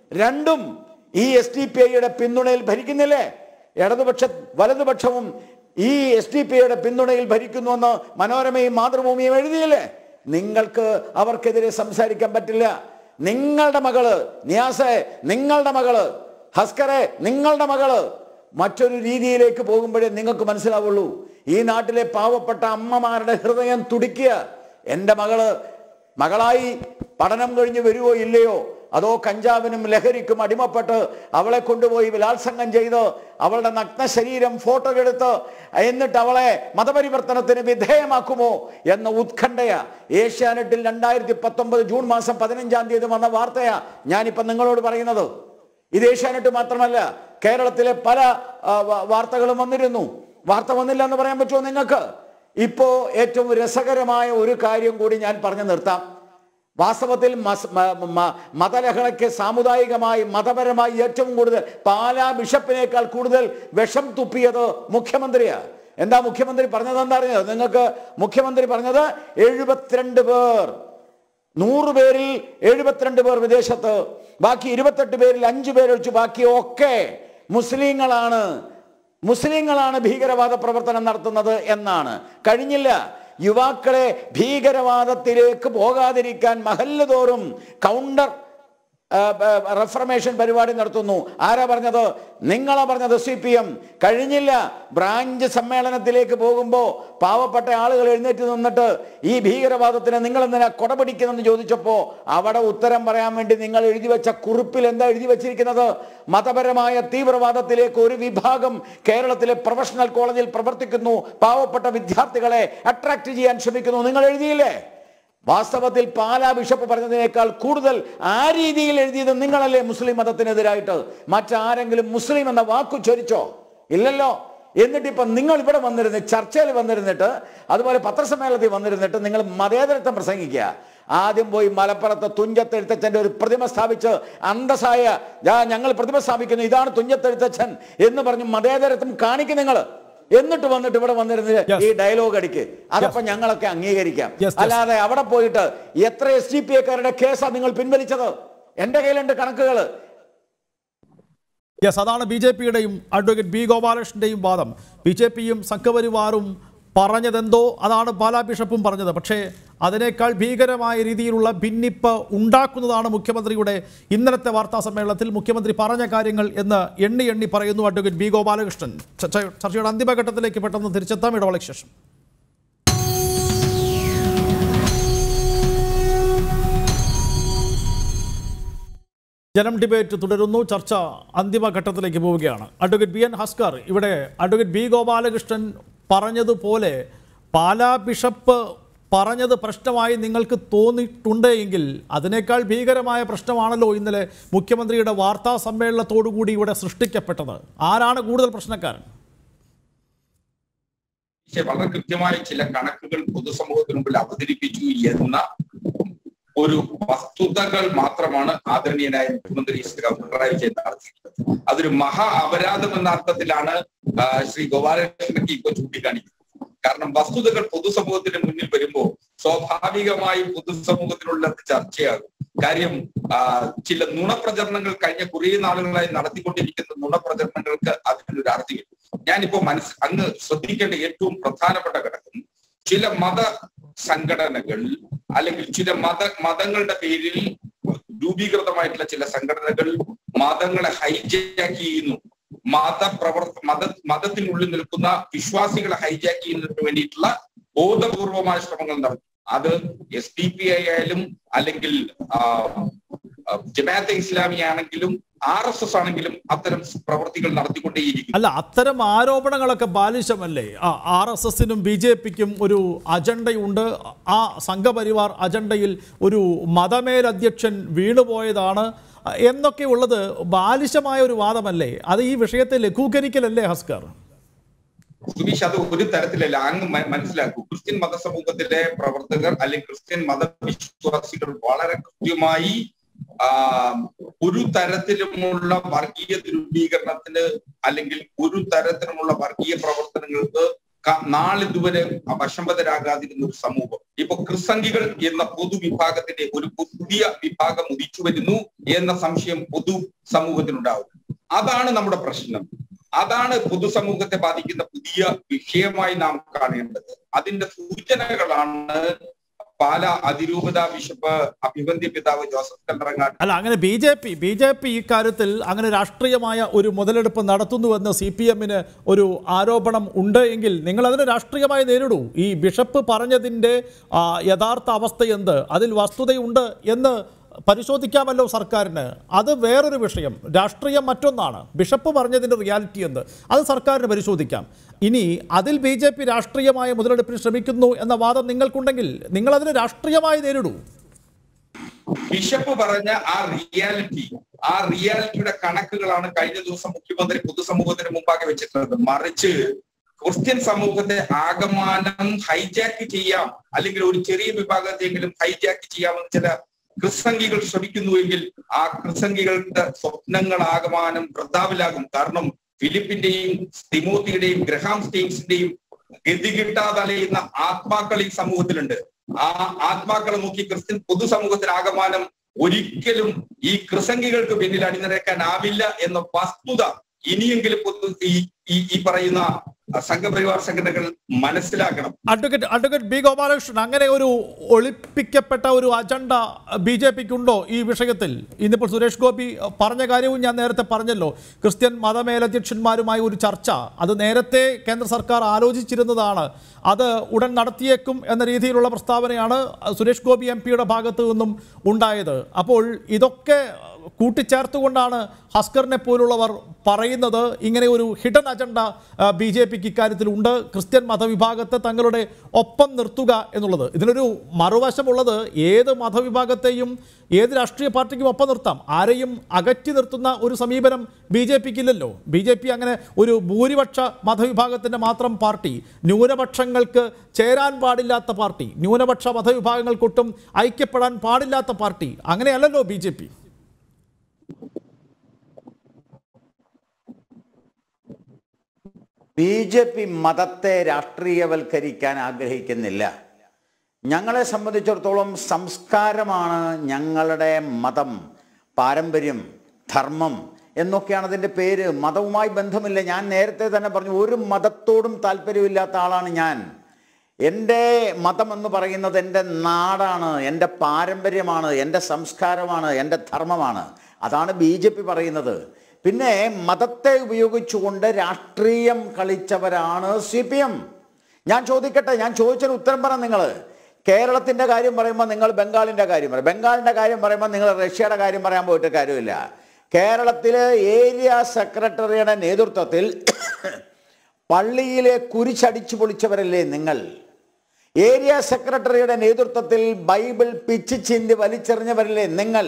രണ്ടും ഈ എസ് ഡി പി ഐയുടെ പിന്തുണയിൽ ഭരിക്കുന്നില്ലേ ഇടതുപക്ഷ വലതുപക്ഷവും ഈ എസ് ഡി പി ഐയുടെ പിന്തുണയിൽ ഭരിക്കുന്നുവെന്ന് മനോരമയും മാതൃഭൂമിയും എഴുതിയില്ലേ നിങ്ങൾക്ക് അവർക്കെതിരെ സംസാരിക്കാൻ പറ്റില്ല നിങ്ങളുടെ മകള് നിയാസെ നിങ്ങളുടെ മകള് ഹസ്കറെ നിങ്ങളുടെ മകള് മറ്റൊരു രീതിയിലേക്ക് പോകുമ്പോഴേ നിങ്ങൾക്ക് മനസ്സിലാവുള്ളൂ ഈ നാട്ടിലെ പാവപ്പെട്ട അമ്മമാരുടെ ഹൃദയം തുടിക്കുക എൻ്റെ മകള് മകളായി പഠനം കഴിഞ്ഞ് വരുവോ ഇല്ലയോ അതോ കഞ്ചാവിനും ലഹരിക്കും അടിമപ്പെട്ട് അവളെ കൊണ്ടുപോയി ബലാത്സംഗം ചെയ്ത് അവളുടെ നഗ്ന ശരീരം ഫോട്ടോ എടുത്ത് എന്നിട്ട് അവളെ മതപരിവർത്തനത്തിന് വിധേയമാക്കുമോ എന്ന ഉത്കണ്ഠയ ഏഷ്യാനെറ്റിൽ രണ്ടായിരത്തി പത്തൊമ്പത് ജൂൺ മാസം പതിനഞ്ചാം തീയതി വന്ന വാർത്തയാ ഞാനിപ്പം നിങ്ങളോട് പറയുന്നത് ഇത് ഏഷ്യാനെറ്റ് മാത്രമല്ല കേരളത്തിലെ പല ആ, വ- വാർത്തകളും വന്നിരുന്നു വാർത്ത വന്നില്ല എന്ന് പറയാൻ പറ്റുമോ നിങ്ങൾക്ക് ഇപ്പോ ഏറ്റവും രസകരമായ ഒരു കാര്യം കൂടി ഞാൻ പറഞ്ഞു നിർത്താം വാസ്തവത്തിൽ മസ്- മ- മ- മതലഹളയ്ക്ക് സാമുദായികമായി മതപരമായി ഏറ്റവും കൂടുതൽ പാലാ ബിഷപ്പിനേക്കാൾ കൂടുതൽ വിഷം തുപ്പിയത് മുഖ്യമന്ത്രിയാ എന്താ മുഖ്യമന്ത്രി പറഞ്ഞത് എന്താ അറിഞ്ഞത് നിങ്ങൾക്ക് മുഖ്യമന്ത്രി പറഞ്ഞത് എഴുപത്തിരണ്ട് പേർ നൂറ് പേരിൽ എഴുപത്തിരണ്ട് പേർ വിദേശത്ത് ബാക്കി ഇരുപത്തെട്ട് പേരിൽ അഞ്ചു പേരൊഴിച്ച് ബാക്കി ഒക്കെ മുസ്ലിങ്ങളാണ് മുസ്ലിങ്ങളാണ് ഭീകരവാദ പ്രവർത്തനം നടത്തുന്നത് എന്നാണ് കഴിഞ്ഞില്ല യുവാക്കളെ ഭീകരവാദത്തിലേക്ക് പോകാതിരിക്കാൻ മഹല്ല് തോറും കൗണ്ടർ ആ, ആ, റെഫർമേഷൻ പരിപാടി നടത്തുന്നു ആരാ പറഞ്ഞത് നിങ്ങളാ പറഞ്ഞത് സി പി എം കഴിഞ്ഞില്ല ബ്രാഞ്ച് സമ്മേളനത്തിലേക്ക് പോകുമ്പോൾ പാവപ്പെട്ട ആളുകൾ എഴുന്നേറ്റ് നിന്നിട്ട് ഈ ഭീകരവാദത്തിന് നിങ്ങൾ എന്തിനാ കൊടപിടിക്കുന്നെന്ന് ചോദിച്ചപ്പോൾ അവിടെ ഉത്തരം പറയാൻ വേണ്ടി നിങ്ങൾ എഴുതി വെച്ച കുറിപ്പിൽ എന്താ എഴുതി വെച്ചിരിക്കുന്നത് മതപരമായ തീവ്രവാദത്തിലേക്ക് ഒരു വിഭാഗം കേരളത്തിലെ പ്രൊഫഷണൽ കോളേജിൽ പ്രവർത്തിക്കുന്നു പാവപ്പെട്ട വിദ്യാർത്ഥികളെ അട്രാക്ട് ചെയ്യാൻ ശ്രമിക്കുന്നു നിങ്ങൾ എഴുതിയില്ലേ വാസ്തവത്തിൽ പാലാ ബിഷപ്പ് പറഞ്ഞതിനേക്കാൾ കൂടുതൽ ആ രീതിയിൽ എഴുതിയത് നിങ്ങളല്ലേ മുസ്ലിം മതത്തിനെതിരായിട്ട് മറ്റാരെങ്കിലും മുസ്ലിം എന്ന വാക്കു ചൊരിച്ചോ ഇല്ലല്ലോ എന്നിട്ട് ഇപ്പം നിങ്ങൾ ഇവിടെ വന്നിരുന്ന് ചർച്ചയിൽ വന്നിരുന്നിട്ട് അതുപോലെ പത്രസമ്മേളനത്തിൽ വന്നിരുന്നിട്ട് നിങ്ങൾ മതേതരത്വം പ്രസംഗിക്കുക ആദ്യം പോയി മലപ്പുറത്ത് തുഞ്ചത്തെഴുത്തച്ഛൻ്റെ ഒരു പ്രതിമ സ്ഥാപിച്ച് അന്തസ്സായ "ദാ ഞങ്ങൾ പ്രതിമ സ്ഥാപിക്കുന്നു ഇതാണ് തുഞ്ചത്തെഴുത്തച്ഛൻ എന്ന് പറഞ്ഞ് മതേതരത്വം കാണിക്കും നിങ്ങൾ എന്നിട്ട് വന്നിട്ട് ഇവിടെ വന്നിരുന്ന് Yes. ഈ ഡയലോഗ് അടിക്ക് അതപ്പം ഞങ്ങളൊക്കെ അംഗീകരിക്കാം Yes, yes. അല്ലാതെ അവിടെ പോയിട്ട് എത്ര എസ് ഡി പി എക്കാരുടെ കേസാ നിങ്ങൾ പിൻവലിച്ചത് എന്റെ കയ്യിലുണ്ട് കണക്കുകൾ യെസ് അതാണ് ബി ജെ പിയുടെയും അഡ്വക്കേറ്റ് ബി ഗോപാലകൃഷ്ണന്റെയും വാദം ബി ജെ പിയും സംഘപരിവാറും പറഞ്ഞതെന്തോ അതാണ് പാലാ ബിഷപ്പും പറഞ്ഞത് പക്ഷേ അതിനേക്കാൾ ഭീകരമായ രീതിയിലുള്ള ഭിന്നിപ്പ് ഉണ്ടാക്കുന്നതാണ് മുഖ്യമന്ത്രിയുടെ ഇന്നലത്തെ വാർത്താ സമ്മേളനത്തിൽ മുഖ്യമന്ത്രി പറഞ്ഞ കാര്യങ്ങൾ എന്ന് എണ്ണി എണ്ണി പറയുന്നു അഡ്വക്കേറ്റ് ബി ഗോപാലകൃഷ്ണൻ ചർച്ച- ചർച്ചയുടെ അന്തിമഘട്ടത്തിലേക്ക് പെട്ടെന്ന് തിരിച്ചെത്താം ഇടവേളയ്ക്ക് ശേഷം ജനം ഡിബേറ്റ് തുടരുന്നു ചർച്ച അന്തിമഘട്ടത്തിലേക്ക് പോവുകയാണ് അഡ്വക്കേറ്റ് ബി എൻ ഹസ്കർ ഇവിടെ അഡ്വക്കേറ്റ് ബി ഗോപാലകൃഷ്ണൻ പറഞ്ഞതുപോലെ പാലാ ബിഷപ്പ് പറഞ്ഞത് പ്രശ്നമായി നിങ്ങൾക്ക് തോന്നിയിട്ടുണ്ട് എങ്കിൽ അതിനേക്കാൾ ഭീകരമായ പ്രശ്നമാണല്ലോ ഇന്നലെ മുഖ്യമന്ത്രിയുടെ വാർത്താ സമ്മേളനത്തോടുകൂടി ഇവിടെ സൃഷ്ടിക്കപ്പെട്ടത് ആരാണ് കൂടുതൽ പ്രശ്നക്കാരൻ പക്ഷേ വളരെ കൃത്യമായ ചില കണക്കുകൾ പൊതുസമൂഹത്തിന് മുമ്പിൽ അവതരിപ്പിച്ചു എന്ന ഒരു വസ്തുതകൾ മാത്രമാണ് ആദരണീയനായ മുഖ്യമന്ത്രി ശ്രീ പിണറായി വിജയൻ നടത്തിയിട്ടുള്ളത് അതൊരു മഹാ അപരാധം എന്ന അർത്ഥത്തിലാണ് ആ, ശ്രീ ഗോപാലകൃഷ്ണനൊക്കെ ഇപ്പൊ ചൂണ്ടിക്കാണിക്കുന്നത് കാരണം വസ്തുതകൾ പൊതുസമൂഹത്തിന് മുന്നിൽ വരുമ്പോൾ സ്വാഭാവികമായും പൊതുസമൂഹത്തിനുള്ള ചർച്ചയാകും കാര്യം ആ, ചില നുണപ്രചരണങ്ങൾ കഴിഞ്ഞ കുറേ നാളുകളായി നടത്തിക്കൊണ്ടിരിക്കുന്ന നുണപ്രചരണങ്ങൾക്ക് അതിനൊരു അർത്ഥമില്ല ഞാനിപ്പോ മനസ് അങ്ങ് ശ്രദ്ധിക്കേണ്ട ഏറ്റവും പ്രധാനപ്പെട്ട ഘടകം ചില മത സംഘടനകൾ അല്ലെങ്കിൽ ചില മത മതങ്ങളുടെ പേരിൽ രൂപീകൃതമായിട്ടുള്ള ചില സംഘടനകൾ മതങ്ങളെ ഹൈജാക്ക് ചെയ്യുന്നു മതപ്രവർത്ത മത മതത്തിനുള്ളിൽ നിൽക്കുന്ന വിശ്വാസികളെ ഹൈജാക്ക് ചെയ്യുന്നതിന് വേണ്ടിയിട്ടുള്ള ബോധപൂർവമായ ശ്രമങ്ങൾ നടത്തും അത് എസ് ഡി പി ഐ ആയാലും അല്ലെങ്കിൽ ആ, ആ, ജമാഅത്തെ ഇസ്ലാമി ആണെങ്കിലും ആർ എസ് എസ് ആണെങ്കിലും അത്തരം പ്രവർത്തികൾ നടത്തിക്കൊണ്ടേയിരിക്കും അല്ല അത്തരം ആരോപണങ്ങളൊക്കെ ബാലിശമല്ലേ ആ ആർ എസ് എസിനും ബി ജെ പിക്കും ഒരു അജണ്ടയുണ്ട് ആ സംഘപരിവാർ അജണ്ടയിൽ ഒരു മതമേലധ്യക്ഷൻ വീണുപോയതാണ് എന്നൊക്കെ ഉള്ളത് ബാലിശമായ ഒരു വാദമല്ലേ അത് ഈ വിഷയത്തെ ലഘൂകരിക്കലല്ലേ ഹസ്കർ സുബീഷ് അത് ഒരു തരത്തിലല്ല അങ്ങ് മ- മനസ്സിലാക്കൂ ക്രിസ്ത്യൻ മതസമൂഹത്തിലെ പ്രവർത്തകർ അല്ലെങ്കിൽ ക്രിസ്ത്യൻ മതവിശ്വാസികൾ വളരെ കൃത്യമായി ആ, ഒരു തരത്തിലുമുള്ള വർഗീയ ധ്രുവീകരണത്തിന് അല്ലെങ്കിൽ ഒരു തരത്തിലുമുള്ള വർഗീയ പ്രവർത്തനങ്ങൾക്ക് ക- നാളിതുവരെ വശംവതരാകാതിരുന്ന ഒരു സമൂഹം ഇപ്പൊ ക്രിസംഗികൾ എന്ന പൊതുവിഭാഗത്തിന്റെ ഒരു പുതിയ വിഭാഗം ഉദിച്ചു വരുന്നു എന്ന സംശയം പൊതു സമൂഹത്തിനുണ്ടാവും അതാണ് നമ്മുടെ പ്രശ്നം അതാണ് പൊതുസമൂഹത്തെ ബാധിക്കുന്ന പുതിയ വിഷയമായി നാം കാണേണ്ടത് അതിന്റെ സൂചനകളാണ് പാല അതിരൂപത ബിഷപ്പ് അഭിവന്ദ്യ പിതാവ് ജോസഫ് കല്ലറങ്ങാട്ട് അല്ല അങ്ങനെ B J P B J P ഇക്കാര്യത്തിൽ അങ്ങനെ രാഷ്ട്രീയമായ ഒരു മുതലെടുപ്പ് നടത്തുന്നുവെന്ന് സി പി എമ്മിന് ഒരു ആരോപണം ഉണ്ട് എങ്കിൽ നിങ്ങൾ അതിനെ രാഷ്ട്രീയമായി നേരിടൂ ഈ ബിഷപ്പ് പറഞ്ഞതിൻ്റെ ആ, യഥാർത്ഥ അവസ്ഥ എന്ത് അതിൽ വസ്തുതയുണ്ട് എന്ന് പരിശോധിക്കാമല്ലോ സർക്കാരിന് അത് വേറൊരു വിഷയം രാഷ്ട്രീയം മറ്റൊന്നാണ് ബിഷപ്പ് പറഞ്ഞതിൻ്റെ റിയാലിറ്റി എന്ത് അത് സർക്കാരിന് പരിശോധിക്കാം ഇനി അതിൽ ബി ജെ പി രാഷ്ട്രീയമായ മുതലെടുപ്പിന് ശ്രമിക്കുന്നു എന്ന വാദം നിങ്ങൾക്കുണ്ടെങ്കിൽ നിങ്ങൾ അതിനെ രാഷ്ട്രീയമായി നേരിടൂ ബിഷപ്പ് പറഞ്ഞ ആ റിയാലിറ്റി ആ റിയാലിറ്റിയുടെ കണക്കുകളാണ് കഴിഞ്ഞ ദിവസം മുഖ്യമന്ത്രി പൊതുസമൂഹത്തിന് മുമ്പാകെ വെച്ചിട്ടുള്ളത് മറിച്ച് ക്രിസ്ത്യൻ സമൂഹത്തെ ആകമാനം ഹൈജാക്ക് ചെയ്യാം അല്ലെങ്കിൽ ഒരു ചെറിയ വിഭാഗത്തെങ്കിലും ഹൈജാക്ക് ചെയ്യാമെന്ന് ചില ക്രിസംഗികൾ ശ്രമിക്കുന്നുവെങ്കിൽ ആ ക്രിസംഗികളുടെ സ്വപ്നങ്ങൾ ആകമാനം വൃദ്ധാവിലാകും കാരണം ഫിലിപ്പിന്റെയും തിമോത്തിയുടെയും ഗ്രഹാം സ്റ്റെയിൻസിന്റെയും ഗതി കിട്ടാതെ അലയുന്ന ആത്മാക്കൾ ഈ സമൂഹത്തിലുണ്ട് ആ ആത്മാക്കളെ നോക്കി ക്രിസ്ത്യൻ പൊതുസമൂഹത്തിന് ആകമാനം ഒരിക്കലും ഈ ക്രിസംഗികൾക്ക് പിന്നിൽ അണിനിരക്കാനാവില്ല എന്ന വസ്തുത ഇനിയെങ്കിലും പൊതു ഈ ഈ- ഈ പറയുന്ന സംഘപരിവാർ സംഘടനകൾ മനസ്സിലാക്കണം അഡ്വക്കേറ്റ് അഡ്വക്കേറ്റ് ബി ഗോപാലകൃഷ്ണൻ അങ്ങനെ ഒരു ഒളിപ്പിക്കപ്പെട്ട ഒരു അജണ്ട ബി ജെ പിക്ക് ഉണ്ടോ ഈ വിഷയത്തിൽ ഇന്നിപ്പോൾ സുരേഷ് ഗോപി പറഞ്ഞ കാര്യവും ഞാൻ നേരത്തെ പറഞ്ഞല്ലോ ക്രിസ്ത്യൻ മതമേലധ്യക്ഷന്മാരുമായി ഒരു ചർച്ച അത് നേരത്തെ കേന്ദ്ര സർക്കാർ ആലോചിച്ചിരുന്നതാണ് അത് ഉടൻ നടത്തിയേക്കും എന്ന രീതിയിലുള്ള പ്രസ്താവനയാണ് സുരേഷ് ഗോപി എം പിയുടെ ഭാഗത്തു നിന്നും ഉണ്ടായത് അപ്പോൾ ഇതൊക്കെ കൂട്ടിച്ചേർത്തുകൊണ്ടാണ് ഹസ്കറിനെ പോലുള്ളവർ പറയുന്നത് ഇങ്ങനെ ഒരു ഹിഡൻ അജണ്ട ബി ജെ പിക്ക് ഇക്കാര്യത്തിലുണ്ട് ക്രിസ്ത്യൻ മതവിഭാഗത്തെ തങ്ങളുടെ ഒപ്പം നിർത്തുക എന്നുള്ളത് ഇതിനൊരു മറുവശമുള്ളത് ഏത് മതവിഭാഗത്തെയും ഏത് രാഷ്ട്രീയ പാർട്ടിക്കും ഒപ്പം നിർത്താം ആരെയും അകറ്റി നിർത്തുന്ന ഒരു സമീപനം ബി ജെ പിക്ക് ഇല്ലല്ലോ ബി ജെ പി അങ്ങനെ ഒരു ഭൂരിപക്ഷ മതവിഭാഗത്തിൻ്റെ മാത്രം പാർട്ടി ന്യൂനപക്ഷങ്ങൾക്ക് ചേരാൻ പാടില്ലാത്ത പാർട്ടി ന്യൂനപക്ഷ മതവിഭാഗങ്ങൾക്കൊട്ടും ഐക്യപ്പെടാൻ പാടില്ലാത്ത പാർട്ടി അങ്ങനെയല്ലല്ലോ B J P B J P മതത്തെ രാഷ്ട്രീയവൽക്കരിക്കാൻ ആഗ്രഹിക്കുന്നില്ല ഞങ്ങളെ സംബന്ധിച്ചിടത്തോളം സംസ്കാരമാണ് ഞങ്ങളുടെ മതം പാരമ്പര്യം ധർമ്മം എന്നൊക്കെയാണ് അതിൻ്റെ പേര് മതവുമായി ബന്ധമില്ല ഞാൻ നേരത്തെ തന്നെ പറഞ്ഞു ഒരു മതത്തോടും താല്പര്യമില്ലാത്ത ആളാണ് ഞാൻ എൻ്റെ മതം എന്ന് പറയുന്നത് എൻ്റെ നാടാണ് എൻ്റെ പാരമ്പര്യമാണ് എൻ്റെ സംസ്കാരമാണ് എൻ്റെ ധർമ്മമാണ് അതാണ് ബി ജെ പി പറയുന്നത് പിന്നെ മതത്തെ ഉപയോഗിച്ചുകൊണ്ട് രാഷ്ട്രീയം കളിച്ചവരാണ് സി പി എം ഞാൻ ചോദിക്കട്ടെ ഞാൻ ചോദിച്ചതിന് ഉത്തരം പറ നിങ്ങൾ കേരളത്തിൻ്റെ കാര്യം പറയുമ്പോൾ നിങ്ങൾ ബംഗാളിൻ്റെ കാര്യം പറയും ബംഗാളിൻ്റെ കാര്യം പറയുമ്പോൾ നിങ്ങൾ റഷ്യയുടെ കാര്യം പറയാൻ പോയിട്ട് കാര്യമില്ല കേരളത്തിലെ ഏരിയ സെക്രട്ടറിയുടെ നേതൃത്വത്തിൽ പള്ളിയിലെ കുരിശടിച്ചു പൊളിച്ചവരല്ലേ നിങ്ങൾ ഏരിയ സെക്രട്ടറിയുടെ നേതൃത്വത്തിൽ ബൈബിൾ പിച്ച് ചിന്തി വലിച്ചെറിഞ്ഞവരല്ലേ നിങ്ങൾ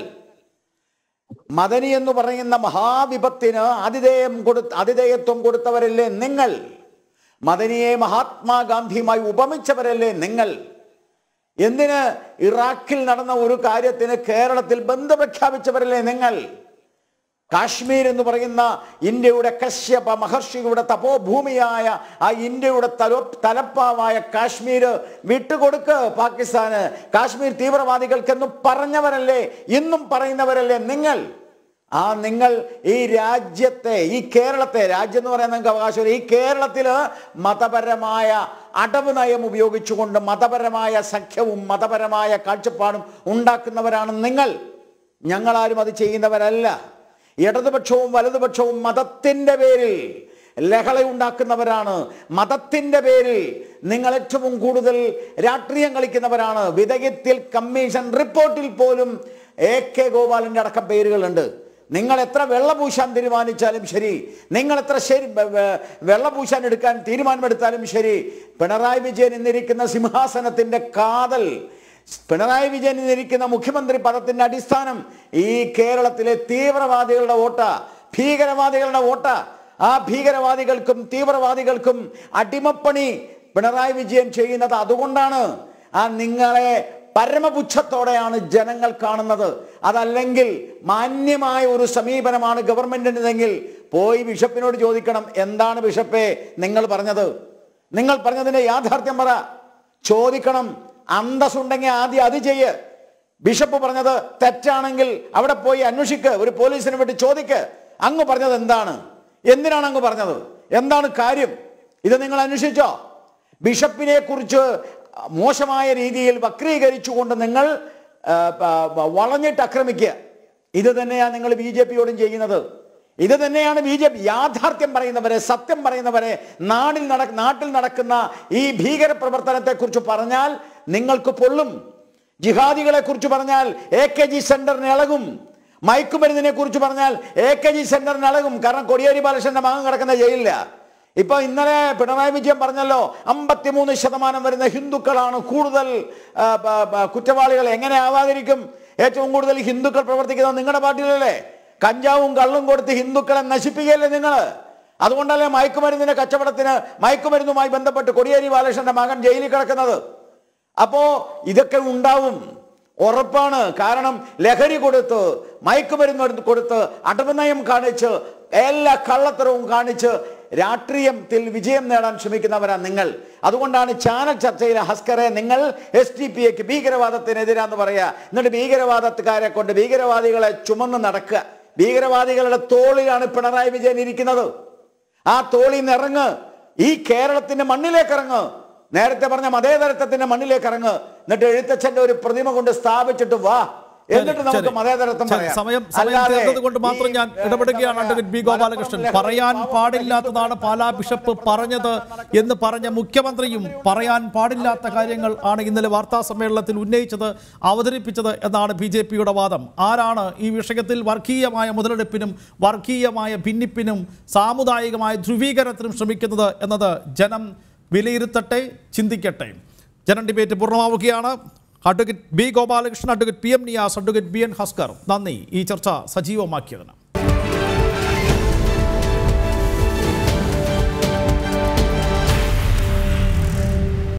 മദനി എന്ന് പറയുന്ന മഹാവിപത്തിന് ആതിഥേയം കൊടു ആതിഥേയത്വം കൊടുത്തവരല്ലേ നിങ്ങൾ മദനിയെ മഹാത്മാഗാന്ധിയുമായി ഉപമിച്ചവരല്ലേ നിങ്ങൾ എന്തിന് ഇറാഖിൽ നടന്ന ഒരു കാര്യത്തിന് കേരളത്തിൽ ബന്ധം പ്രഖ്യാപിച്ചവരല്ലേ നിങ്ങൾ കാശ്മീർ എന്ന് പറയുന്ന ഇന്ത്യയുടെ കശ്യപ മഹർഷിയുടെ തപോഭൂമിയായ ആ ഇന്ത്യയുടെ തലോ തലപ്പാവായ കാശ്മീർ വിട്ടുകൊടുക്ക് പാകിസ്ഥാന് കാശ്മീർ തീവ്രവാദികൾക്കെന്ന് പറഞ്ഞവരല്ലേ ഇന്നും പറയുന്നവരല്ലേ നിങ്ങൾ ആ നിങ്ങൾ ഈ രാജ്യത്തെ ഈ കേരളത്തെ രാജ്യം എന്ന് പറയാൻ നിങ്ങൾക്ക് അവകാശമില്ല ഈ കേരളത്തിൽ മതപരമായ അടവ് നയം ഉപയോഗിച്ചുകൊണ്ട് മതപരമായ സഖ്യവും മതപരമായ കാഴ്ചപ്പാടും ഉണ്ടാക്കുന്നവരാണ് നിങ്ങൾ ഞങ്ങളാരും അത് ചെയ്യുന്നവരല്ല ഇടതുപക്ഷവും വലതുപക്ഷവും മതത്തിൻ്റെ പേരിൽ ലഹളയുണ്ടാക്കുന്നവരാണ് മതത്തിൻ്റെ പേരിൽ നിങ്ങൾ ഏറ്റവും കൂടുതൽ രാഷ്ട്രീയം കളിക്കുന്നവരാണ് വിധേയത്തിൽ കമ്മീഷൻ റിപ്പോർട്ടിൽ പോലും എ കെ ഗോപാലിൻ്റെ അടക്കം പേരുകളുണ്ട് നിങ്ങൾ എത്ര വെള്ളപൂശാൻ തീരുമാനിച്ചാലും ശരി നിങ്ങൾ എത്ര ശരി വെ- വെ- വെള്ളപൂശാൻ എടുക്കാൻ തീരുമാനമെടുത്താലും ശരി പിണറായി വിജയൻ ഇന്നിരിക്കുന്ന സിംഹാസനത്തിന്റെ കാതൽ പിണറായി വിജയൻ ഇന്നിരിക്കുന്ന മുഖ്യമന്ത്രി പദത്തിന്റെ അടിസ്ഥാനം ഈ കേരളത്തിലെ തീവ്രവാദികളുടെ വോട്ട ഭീകരവാദികളുടെ വോട്ട ആ ഭീകരവാദികൾക്കും തീവ്രവാദികൾക്കും അടിമപ്പണി പിണറായി വിജയൻ ചെയ്യുന്നത് അതുകൊണ്ടാണ് ആ നിങ്ങളെ പരമപുച്ഛത്തോടെയാണ് ജനങ്ങൾ കാണുന്നത് അതല്ലെങ്കിൽ മാന്യമായ ഒരു സമീപനമാണ് ഗവൺമെന്റിൻ്റെതെങ്കിൽ പോയി ബിഷപ്പിനോട് ചോദിക്കണം എന്താണ് ബിഷപ്പേ നിങ്ങൾ പറഞ്ഞത് നിങ്ങൾ പറഞ്ഞതിന്റെ യാഥാർത്ഥ്യം പറ ചോദിക്കണം അന്തസ്സുണ്ടെങ്കിൽ ആദ്യം അത് ചെയ്യ് ബിഷപ്പ് പറഞ്ഞത് തെറ്റാണെങ്കിൽ അവിടെ പോയി അന്വേഷിക്ക് ഒരു പോലീസിനെ വിട്ട് ചോദിക്ക് അങ്ങ് പറഞ്ഞത് എന്താണ് എന്തിനാണ് അങ്ങ് പറഞ്ഞത് എന്താണ് കാര്യം ഇത് നിങ്ങൾ അന്വേഷിച്ചോ ബിഷപ്പിനെ കുറിച്ച് മോശമായ രീതിയിൽ വക്രീകരിച്ചുകൊണ്ട് നിങ്ങൾ ആ, പ- വളഞ്ഞിട്ട് ആക്രമിക്കുക ഇത് തന്നെയാണ് നിങ്ങൾ ബി ജെ പിയോടും ചെയ്യുന്നത് ഇത് തന്നെയാണ് ബി ജെ പി യാഥാർത്ഥ്യം പറയുന്നവരെ സത്യം പറയുന്നവരെ നാടിൽ നട നാട്ടിൽ നടക്കുന്ന ഈ ഭീകര പ്രവർത്തനത്തെ കുറിച്ച് പറഞ്ഞാൽ നിങ്ങൾക്ക് പൊള്ളും ജിഹാദികളെ കുറിച്ച് പറഞ്ഞാൽ എ കെ ജി സെന്ററിന് ഇളകും മയക്കുമരുന്നിനെ കുറിച്ച് പറഞ്ഞാൽ എ കെ ജി സെന്ററിന് ഇളകും കാരണം കൊടിയേരി ബാലകൃഷ്ണന്റെ മകൻ കിടക്കുന്ന ജയിലില്ല ഇപ്പൊ ഇന്നലെ പിണറായി വിജയൻ പറഞ്ഞല്ലോ അമ്പത്തിമൂന്ന് ശതമാനം വരുന്ന ഹിന്ദുക്കളാണ് കൂടുതൽ ആ, പ- പ- കുറ്റവാളികൾ എങ്ങനെ ആവാതിരിക്കും ഏറ്റവും കൂടുതൽ ഹിന്ദുക്കൾ പ്രവർത്തിക്കുന്നത് നിങ്ങളുടെ പാർട്ടിയിലല്ലേ കഞ്ചാവും കള്ളും കൊടുത്ത് ഹിന്ദുക്കളെ നശിപ്പിക്കുകയല്ലേ നിങ്ങൾ അതുകൊണ്ടല്ലേ മയക്കുമരുന്നിന്റെ കച്ചവടത്തിന് മയക്കുമരുന്നുമായി ബന്ധപ്പെട്ട് കൊടിയേരി ബാലകൃഷ്ണന്റെ മകൻ ജയിലിൽ കിടക്കുന്നത് അപ്പോ ഇതൊക്കെ ഉണ്ടാവും ഉറപ്പാണ് കാരണം ലഹരി കൊടുത്ത് മയക്കുമരുന്ന് കൊടുത്ത് അടവുനയം കാണിച്ച് എല്ലാ കള്ളത്തരവും കാണിച്ച് രാഷ്ട്രീയത്തിൽ വിജയം നേടാൻ ശ്രമിക്കുന്നവരാ നിങ്ങൾ അതുകൊണ്ടാണ് ചാനൽ ചർച്ചയിൽ ഹസ്കറെ നിങ്ങൾ എസ് ടി പി എക്ക് ഭീകരവാദത്തിനെതിരാന്ന് പറയാ എന്നിട്ട് ഭീകരവാദക്കാരെ കൊണ്ട് ഭീകരവാദികളെ ചുമന്ന് നടക്കുക ഭീകരവാദികളുടെ തോളിലാണ് പിണറായി വിജയൻ ഇരിക്കുന്നത് ആ തോളിൽ നിന്ന് ഇറങ്ങ് ഈ കേരളത്തിന്റെ മണ്ണിലേക്ക് ഇറങ്ങ് നേരത്തെ പറഞ്ഞ മതേതരത്വത്തിന്റെ മണ്ണിലേക്ക് ഇറങ്ങ് എന്നിട്ട് എഴുത്തച്ഛന്റെ ഒരു പ്രതിമ കൊണ്ട് സ്ഥാപിച്ചിട്ട് വാ എന്നിട്ട് നമുക്ക് ശരി. മതേതരത്വം ശരി. പറയാം സമയം സമയം അല്ലാതെ തീർന്നത് കൊണ്ട് മാത്രം ഈ, ഞാൻ ഏ, ഇടപെടുകയാണ് എന്താ അഡ്വക്കേറ്റ് ബി പറയാ, ഗോപാലകൃഷ്ണൻ മലപ്പുറം പറയാൻ ലഹരി പാടില്ലാത്തതാണ് പാലാ ബിഷപ്പ് പറഞ്ഞത് എന്ന് പറഞ്ഞ മുഖ്യമന്ത്രിയും പറയാൻ പാടില്ലാത്ത കാര്യങ്ങൾ ആണ് ഇന്നലെ വാർത്താ സമ്മേളനത്തിൽ ഉന്നയിച്ചത് അവതരിപ്പിച്ചത് എന്നാണ് ബി ജെ പിയുടെ വാദം ആരാണ് ഈ വിഷയത്തിൽ വർഗീയമായ മുതലെടുപ്പിനും വർഗീയമായ ഭിന്നിപ്പിനും സാമുദായികമായ ധ്രുവീകരണത്തിനും ശ്രമിക്കുന്നത് എന്നത് ജനം വിലയിരുത്തട്ടെ ചിന്തിക്കട്ടെ ജനം ഡിബേറ്റ് പൂർണ്ണമാവുകയാണ് advocate B Gopalakrishnan advocate P M Niyas advocate B N Haskar നന്ദി ഈ ചർച്ച സജീവമാക്കിയതിന്